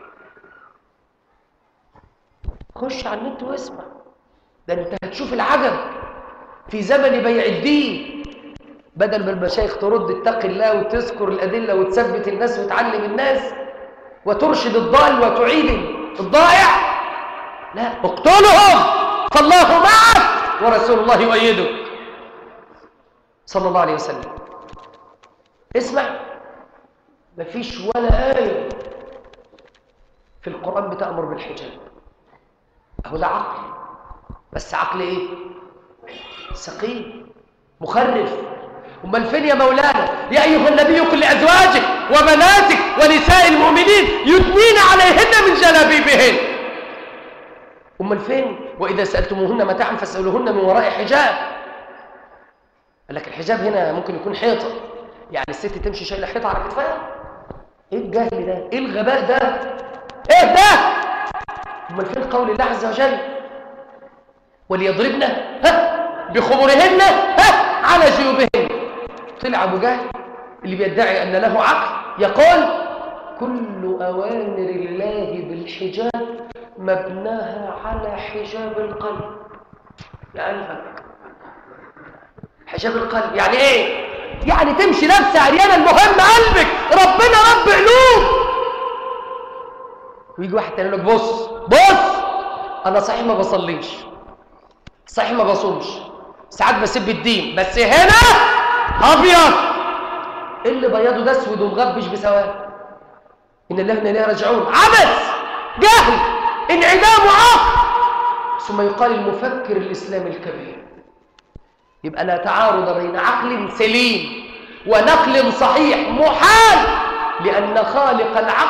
خش على النت واسمع ده انت هتشوف العجب في زمن بيع الدين بدل ما المشايخ ترد اتق الله وتذكر الأدلة وتثبت الناس وتعلم الناس وترشد الضال وتعيد الضائع لا اقتلهم فالله معك ورسول الله يؤيدك صلى الله عليه وسلم اسمع مفيش ولا آية في القرآن بتأمر بالحجاب أهو ده عقل بس عقل إيه؟ سقيم مخرف امال فين يا مولانا يا ايها النبي قل لازواجك وبناتك ونساء المؤمنين يدنين عليهن من جلابيبهن امال فين واذا سالتموهن متاعا فاسالوهن من وراء حجاب قال لك الحجاب هنا ممكن يكون حيطه يعني الست تمشي شايله حيطه على كتفها ايه الجهل ده ايه الغباء ده ايه ده امال فين قول الله عز وجل وليضربن ها بخمرهن ها على جيوبهن طلع ابو جهل اللي بيدعي ان له عقل يقول كل اوامر الله بالحجاب مبناها على حجاب القلب يا قلبك حجاب القلب يعني ايه يعني تمشي نفس عريانه المهم قلبك ربنا رب قلوب ويجي واحد تاني يقول لك بص بص انا صحيح ما بصليش صحيح ما بصومش ساعات بسب الدين بس هنا ابيض اللي بياضه ده اسود ومغبش بسواد ان الله انا اليه راجعون عبث جهل انعدام وعقل ثم يقال المفكر الاسلامي الكبير يبقى لا تعارض بين عقل سليم ونقل صحيح محال لان خالق العقل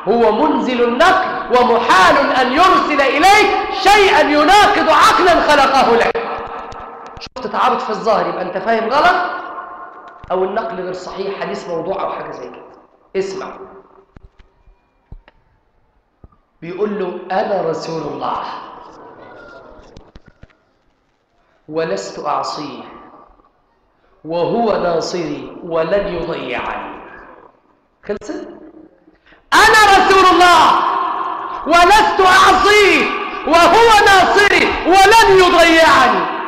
هو منزل النقل ومحال أن يرسل إليك شيئا يناقض عقلا خلقه لك شفت تعارض في الظاهر يبقى أنت فاهم غلط أو النقل غير صحيح حديث موضوع أو حاجة زي كده اسمع بيقول له أنا رسول الله ولست أعصيه وهو ناصري ولن يضيعني خلصت أنا رسول الله ولست أعصيه وهو ناصري ولن يضيعني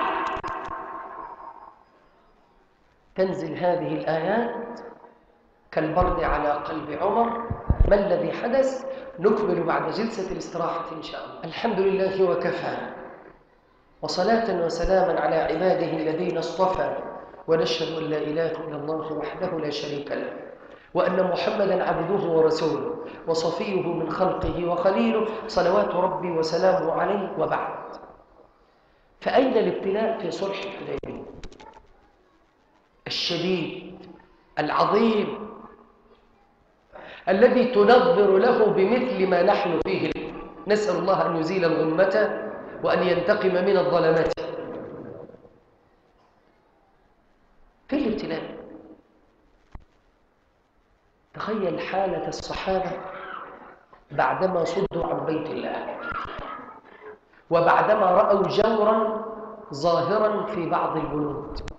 تنزل هذه الآيات كالبرد على قلب عمر ما الذي حدث نكمل بعد جلسة الاستراحة إن شاء الله الحمد لله وكفى وصلاة وسلاما على عباده الذين اصطفى ونشهد أن لا إله إلا الله وحده لا شريك له وأن محمدا عبده ورسوله وصفيه من خلقه وخليله صلوات ربي وسلامه عليه وبعد فأين الابتلاء في صلح الحديبية الشديد العظيم الذي تنظر له بمثل ما نحن فيه نسأل الله أن يزيل الغمة وأن ينتقم من الظلمات في الابتلاء تخيل حالة الصحابة بعدما صدوا عن بيت الله وبعدما رأوا جورا ظاهرا في بعض البنود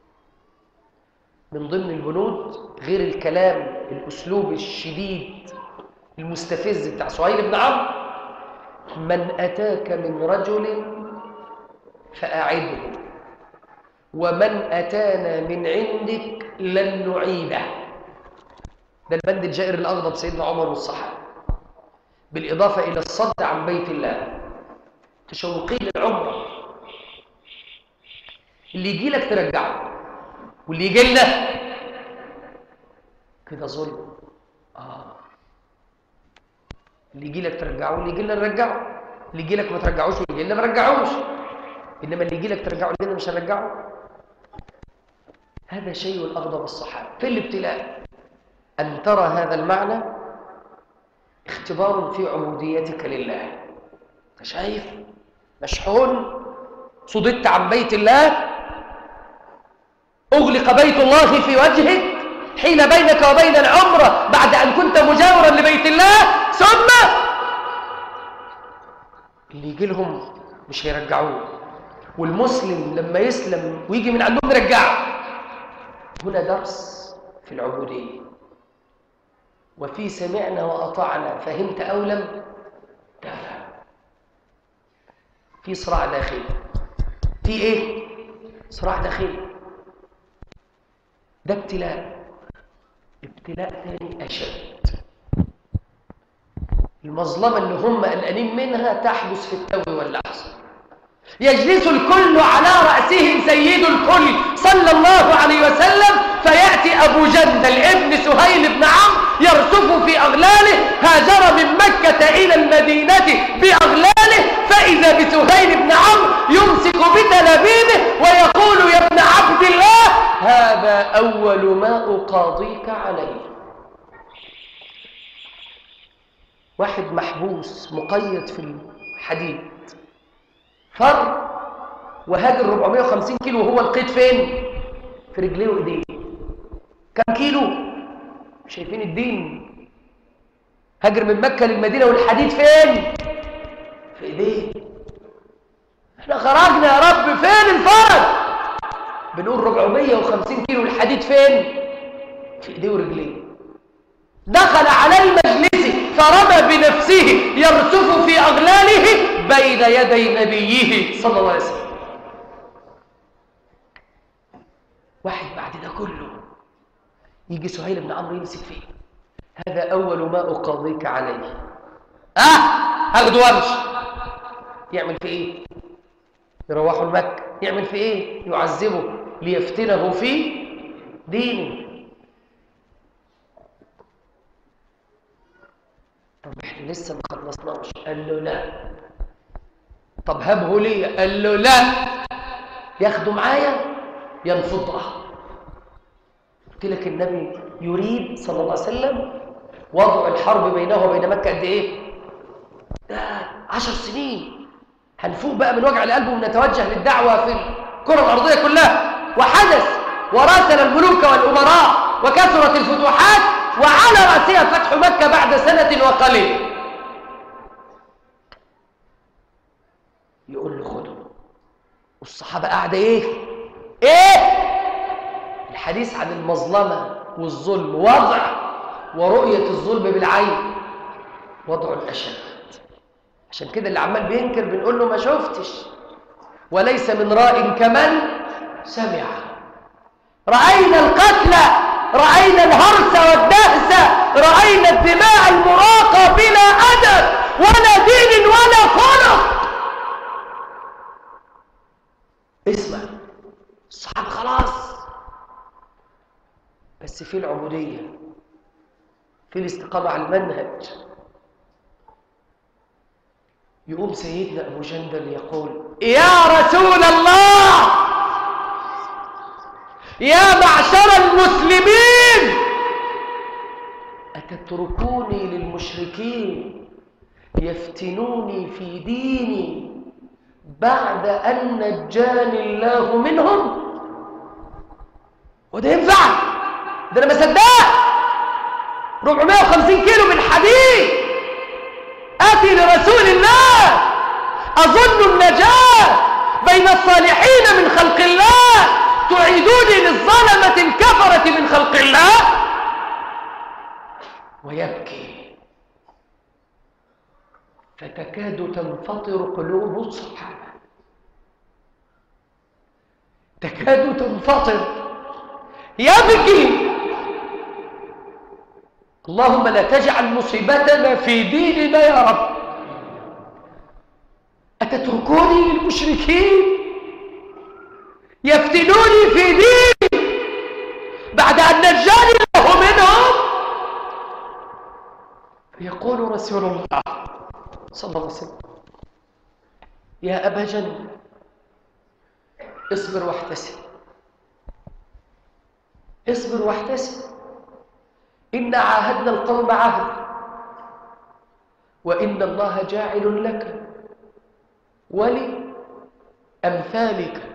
من ضمن البنود غير الكلام الأسلوب الشديد المستفز بتاع سهيل بن عمرو من أتاك من رجل فأعده ومن أتانا من عندك لن نعيده ده البند الجائر الأغضب سيدنا عمر والصحابة بالإضافة إلى الصد عن بيت الله تشوقين للعمرة اللي يجي لك ترجعه واللي يجي لنا كده ظلم آه اللي يجي لك ترجعه واللي يجي لنا نرجعه اللي يجي لك ما ترجعوش واللي يجي لنا ما نرجعوش انما اللي يجي لك ترجعه واللي لنا مش هنرجعه هذا شيء اغضب الصحابه في الابتلاء ان ترى هذا المعنى اختبار في عبوديتك لله انت شايف مشحون صددت عن بيت الله اغلق بيت الله في وجهك حين بينك وبين العمره بعد ان كنت مجاورا لبيت الله ثم اللي يجي لهم مش هيرجعوه والمسلم لما يسلم ويجي من عندهم يرجعه هنا درس في العبودية وفي سمعنا وأطعنا فهمت أو لم تفهم في صراع داخلي في إيه؟ صراع داخلي ده ابتلاء ابتلاء ثاني أشد المظلمة اللي هم قلقانين منها تحدث في التو واللحظة يجلس الكل على رأسهم سيد الكل صلى الله عليه وسلم فيأتي أبو جندل ابن سهيل بن عمرو يرسف في أغلاله هاجر من مكة إلى المدينة بأغلاله فإذا بسهيل بن عمرو يمسك بتلابيبه ويقول يا ابن عبد الله هذا أول ما أقاضيك عليه واحد محبوس مقيد في الحديد فر وهاجر 450 كيلو وهو القيد فين في رجليه وايديه كم كيلو شايفين الدين هاجر من مكة للمدينة والحديد فين في ايديه احنا خرجنا يا رب فين الفرج بنقول 450 كيلو الحديد فين في ايديه ورجليه دخل على المجلس فرمى بنفسه يرسف في أغلاله بين يدي نبيه صلى الله عليه وسلم واحد بعد ده كله يجي سهيل بن عمرو يمسك فيه هذا أول ما أقاضيك عليه أه هاخده وامشي يعمل في إيه يروحوا المكة يعمل في إيه يعذبه ليفتنه في دينه طب احنا لسه ما خلصناش قال له لا طب هبه لي قال له لا ياخده معايا ينفضها قلت لك النبي يريد صلى الله عليه وسلم وضع الحرب بينه وبين مكة قد إيه؟ ده عشر سنين هنفوق بقى من وجع القلب ونتوجه للدعوة في الكرة الأرضية كلها وحدث وراسل الملوك والأمراء وكثرت الفتوحات وعلى رأسها فتح مكة بعد سنة وقليل يقول له خده والصحابة قاعدة إيه؟ إيه؟ الحديث عن المظلمة والظلم وضع ورؤية الظلم بالعين وضع الأشد عشان كده اللي عمال بينكر بنقول له ما شفتش وليس من راء كمن سمع رأينا القتل رأينا الهرس والدهس رأينا الدماء المراقة بلا أدب ولا دين ولا خلق اسمع الصحابة خلاص بس في العبودية في الاستقامة على المنهج يقوم سيدنا أبو جندل يقول يا رسول الله يا معشر المسلمين أتتركوني للمشركين يفتنوني في ديني بعد أن نجاني الله منهم وده ينفع ده أنا ما صدقت 450 كيلو من حديد آتي لرسول الله أظن النجاة بين الصالحين من خلق الله تعيدوني للظلمة الكفرة من خلق الله ويبكي فتكاد تنفطر قلوب الصحابة تكاد تنفطر يبكي اللهم لا تجعل مصيبتنا في ديننا يا رب أتتركوني للمشركين يفتنوني في ديني بعد أن نجاني الله منهم فيقول رسول الله صلى الله عليه وسلم يا أبا جن اصبر واحتسب اصبر واحتسب إنا عاهدنا القوم عهد وإن الله جاعل لك ولأمثالك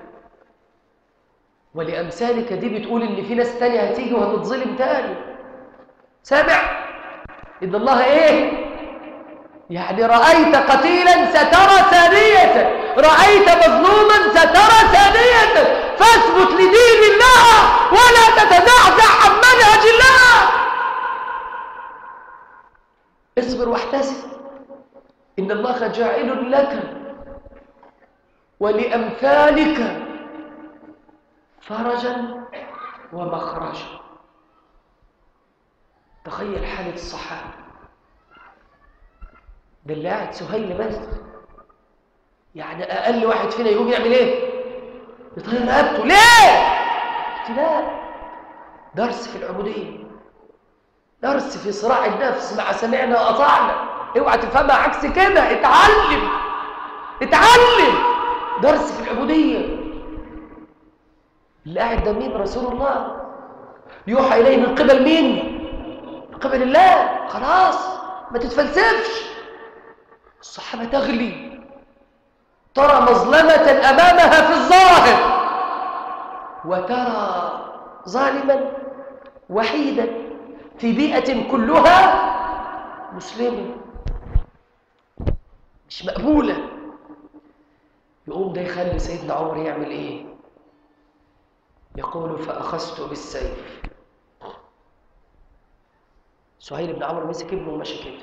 ولأمثالك دي بتقول إن في ناس تانية هتيجي وهتتظلم تاني سامع إن الله إيه يعني رأيت قتيلا سترى ثانية رأيت مظلوما سترى ثانية فاثبت لدين الله ولا تتزعزع عن منهج الله اصبر واحتسب إن الله جاعل لك ولأمثالك فرجا ومخرجا تخيل حالة الصحابة ده اللي قاعد سهيل بس يعني أقل واحد فينا يقوم يعمل إيه؟ يطير رقبته ليه؟ قلت لا درس في العبودية درس في صراع النفس مع سمعنا وأطعنا اوعى تفهمها عكس كده اتعلم اتعلم درس في العبودية اللي قاعد ده مين رسول الله يوحى إليه من قبل مين من قبل الله خلاص ما تتفلسفش الصحابة تغلي ترى مظلمة أمامها في الظاهر وترى ظالما وحيدا في بيئة كلها مسلمة مش مقبولة يقوم ده يخلي سيدنا عمر يعمل ايه يقول فأخذت بالسيف سهيل بن عمرو مسك ابنه ومشى كده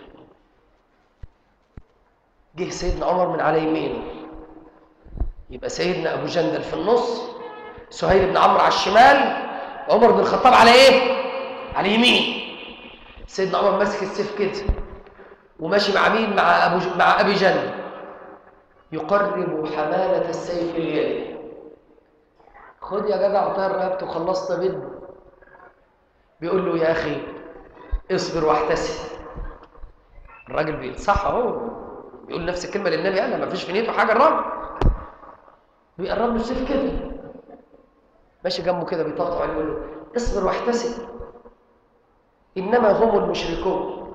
جه سيدنا عمر من على يمينه يبقى سيدنا ابو جندل في النص سهيل بن عمرو على الشمال عمر بن الخطاب على ايه على اليمين سيدنا عمر ماسك السيف كده وماشي مع مين مع ابو ج... مع ابي جندل يقرب حمالة السيف ليده خد يا جدع طير رقبته وخلصنا منه بيقول له يا اخي اصبر واحتسب الراجل بينصح اهو بيقول نفس الكلمه للنبي قالها ما فيش في نيته حاجه الراجل بيقرب له السيف كده ماشي جنبه كده بيطقطق عليه يقول له اصبر واحتسب انما هم المشركون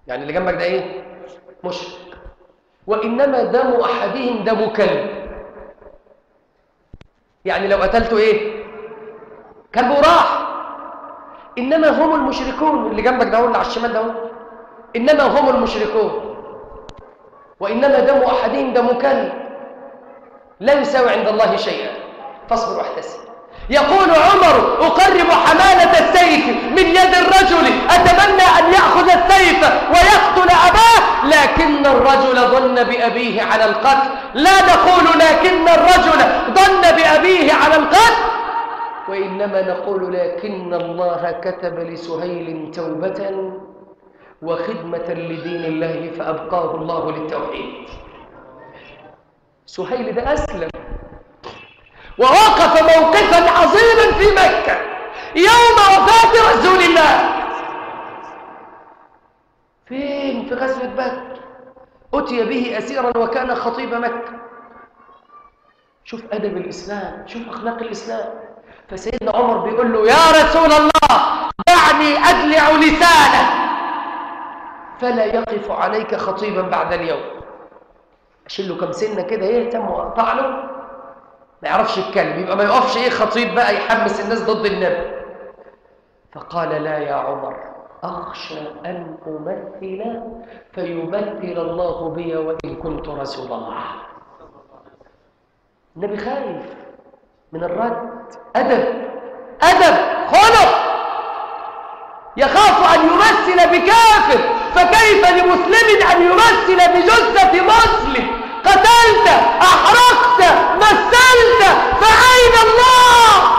يعني اللي جنبك ده ايه مشرك وانما دم احدهم دم كلب يعني لو قتلته ايه كلبه راح انما هم المشركون اللي جنبك ده هو اللي على الشمال ده هو انما هم المشركون وانما دم احدهم دم كلب لا يساوي عند الله شيئا فاصبر واحتسب يقول عمر أقرب حمالة السيف من يد الرجل أتمنى أن يأخذ السيف ويقتل أباه لكن الرجل ظن بأبيه على القتل لا نقول لكن الرجل ظن بأبيه على القتل وإنما نقول لكن الله كتب لسهيل توبة وخدمة لدين الله فأبقاه الله للتوحيد سهيل ده أسلم ووقف موقفا عظيما في مكة يوم وفاة رسول الله فين في غزوة بدر أتي به أسيرا وكان خطيب مكة شوف أدب الإسلام شوف أخلاق الإسلام فسيدنا عمر بيقول له يا رسول الله دعني أدلع لسانه فلا يقف عليك خطيبا بعد اليوم أشيل له كم سنة كده يهتم وأقطع له ما يعرفش يتكلم يبقى ما يقفش ايه خطيب بقى يحمس الناس ضد النبي فقال لا يا عمر أخشى أن أمثل فيمثل الله بي وإن كنت رسول الله النبي خايف من الرد أدب أدب خلق يخاف أن يمثل بكافر فكيف لمسلم أن يمثل بجثة مسلم قتلت أحرقت مثلت فأين الله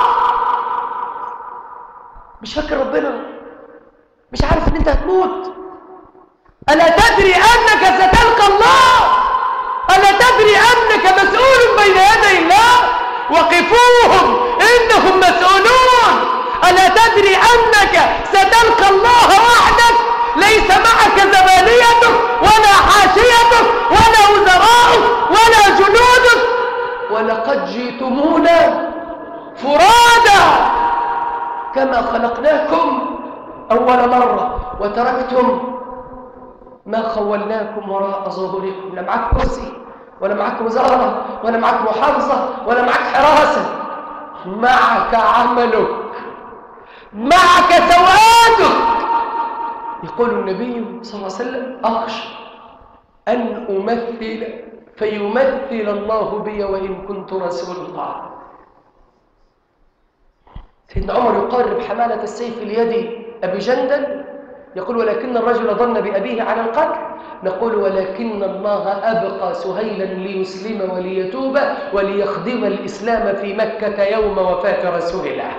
مش فاكر ربنا مش عارف ان انت هتموت ألا تدري أنك ستلقى الله ألا تدري أنك مسؤول بين يدي الله وقفوهم إنهم مسؤولون ألا تدري أنك ستلقى الله وحدك ليس معك زبانيتك ولا حاشيتك ولا وزراءك ولا جنودك ولقد جئتمونا فرادا كما خلقناكم أول مرة وتركتم ما خولناكم وراء ظهوركم لا معاك كرسي ولا معاك وزارة ولا معاك محافظة ولا معاك حراسة معك عملك معك سوءاتك يقول النبي صلى الله عليه وسلم أخشى أن أمثل فيمثل الله بي وإن كنت رسول الله سيدنا عمر يقرب حمالة السيف اليد أبي جندل يقول ولكن الرجل ظن بأبيه على القتل نقول ولكن الله أبقى سهيلا ليسلم وليتوب وليخدم الإسلام في مكة يوم وفاة رسول الله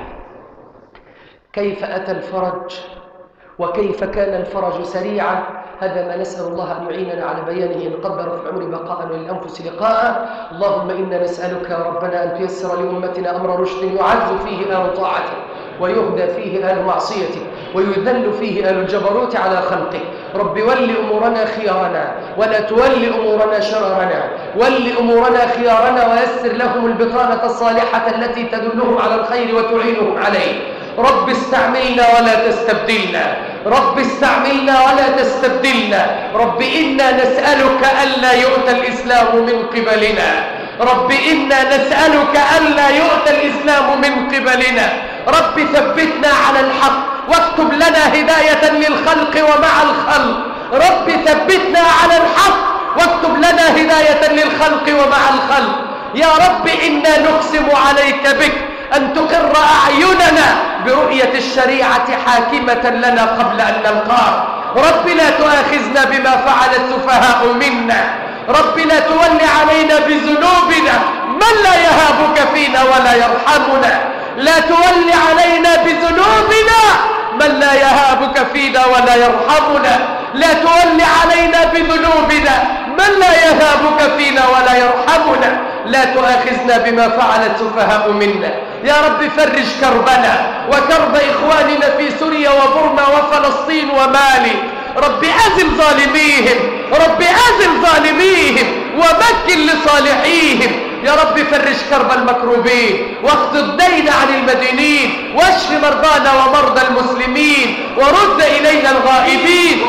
كيف أتى الفرج وكيف كان الفرج سريعا هذا ما نسأل الله أن يعيننا على بيانه إن قدر في العمر بقاء وللأنفس لقاء اللهم إنا نسألك يا ربنا أن تيسر لأمتنا أمر رشد يعز فيه آل طاعته ويهدى فيه آل معصيته ويذل فيه آل الجبروت على خلقه رب ول أمورنا خيارنا ولا تول أمورنا شرارنا ول أمورنا خيارنا ويسر لهم البطانة الصالحة التي تدلهم على الخير وتعينهم عليه رب استعملنا ولا تستبدلنا رب استعملنا ولا تستبدلنا رب إنا نسألك ألا يؤتى الإسلام من قبلنا رب إنا نسألك ألا يؤتى الإسلام من قبلنا رب ثبتنا على الحق واكتب لنا هداية للخلق ومع الخلق رب ثبتنا على الحق واكتب لنا هداية للخلق ومع الخلق يا رب إنا نقسم عليك بك أن تقر أعيننا برؤية الشريعة حاكمة لنا قبل أن نلقاك رب لا تؤاخذنا بما فعل السفهاء منا رب لا تول علينا بذنوبنا من لا يهابك فينا ولا يرحمنا لا تول علينا بذنوبنا من لا يهابك فينا ولا يرحمنا لا تول علينا بذنوبنا من لا يهابك فينا ولا يرحمنا لا تؤاخذنا بما فعل السفهاء منا يا رب فرج كربنا وكرب إخواننا في سوريا وبرما وفلسطين ومالي رب أزل ظالميهم رب أزل ظالميهم ومكن لصالحيهم يا رب فرج كرب المكروبين واخذ الدين عن المدينين واشف مرضانا ومرضى المسلمين ورد إلينا الغائبين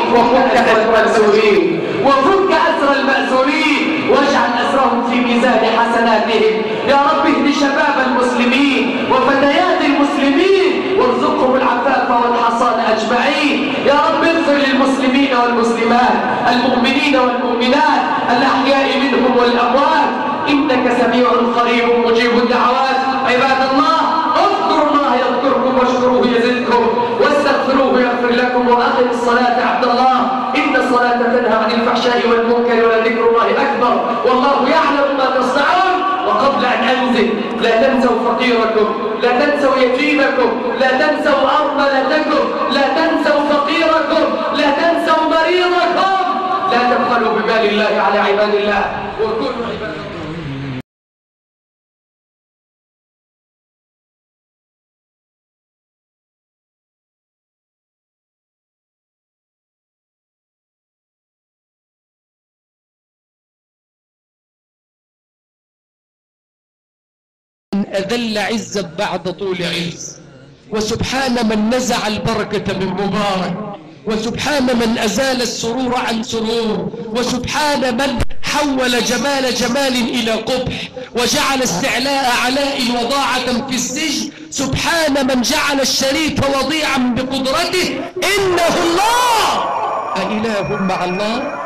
وفك أسر المأسورين وفك أسر المأسورين واجعل أسرهم في ميزان حسناتهم يا رب اهد شباب المسلمين وفتيات المسلمين وارزقهم العفاف والحصان أجمعين يا رب اغفر للمسلمين والمسلمات المؤمنين والمؤمنات الأحياء منهم والأموات إنك سميع قريب مجيب الدعوات عباد الله اذكروا الله يذكركم واشكروه يزدكم واستغفروه يغفر لكم وأقم الصلاة عبد الله إن الصلاة تنهى عن الفحشاء والمنكر ولذكر الله أكبر والله يعلم ما تصنعون وقبل أن أنزل لا تنسوا فقيركم لا تنسوا يتيمكم لا تنسوا أرملتكم لا تنسوا فقيركم لا تنسوا مريضكم لا تبخلوا بمال الله على عباد الله وكونوا عباد الله أذل عزا بعد طول عز وسبحان من نزع البركة من مبارك وسبحان من أزال السرور عن سرور وسبحان من حول جمال جمال إلى قبح وجعل استعلاء علاء وضاعة في السجن سبحان من جعل الشريف وضيعا بقدرته إنه الله أإله مع الله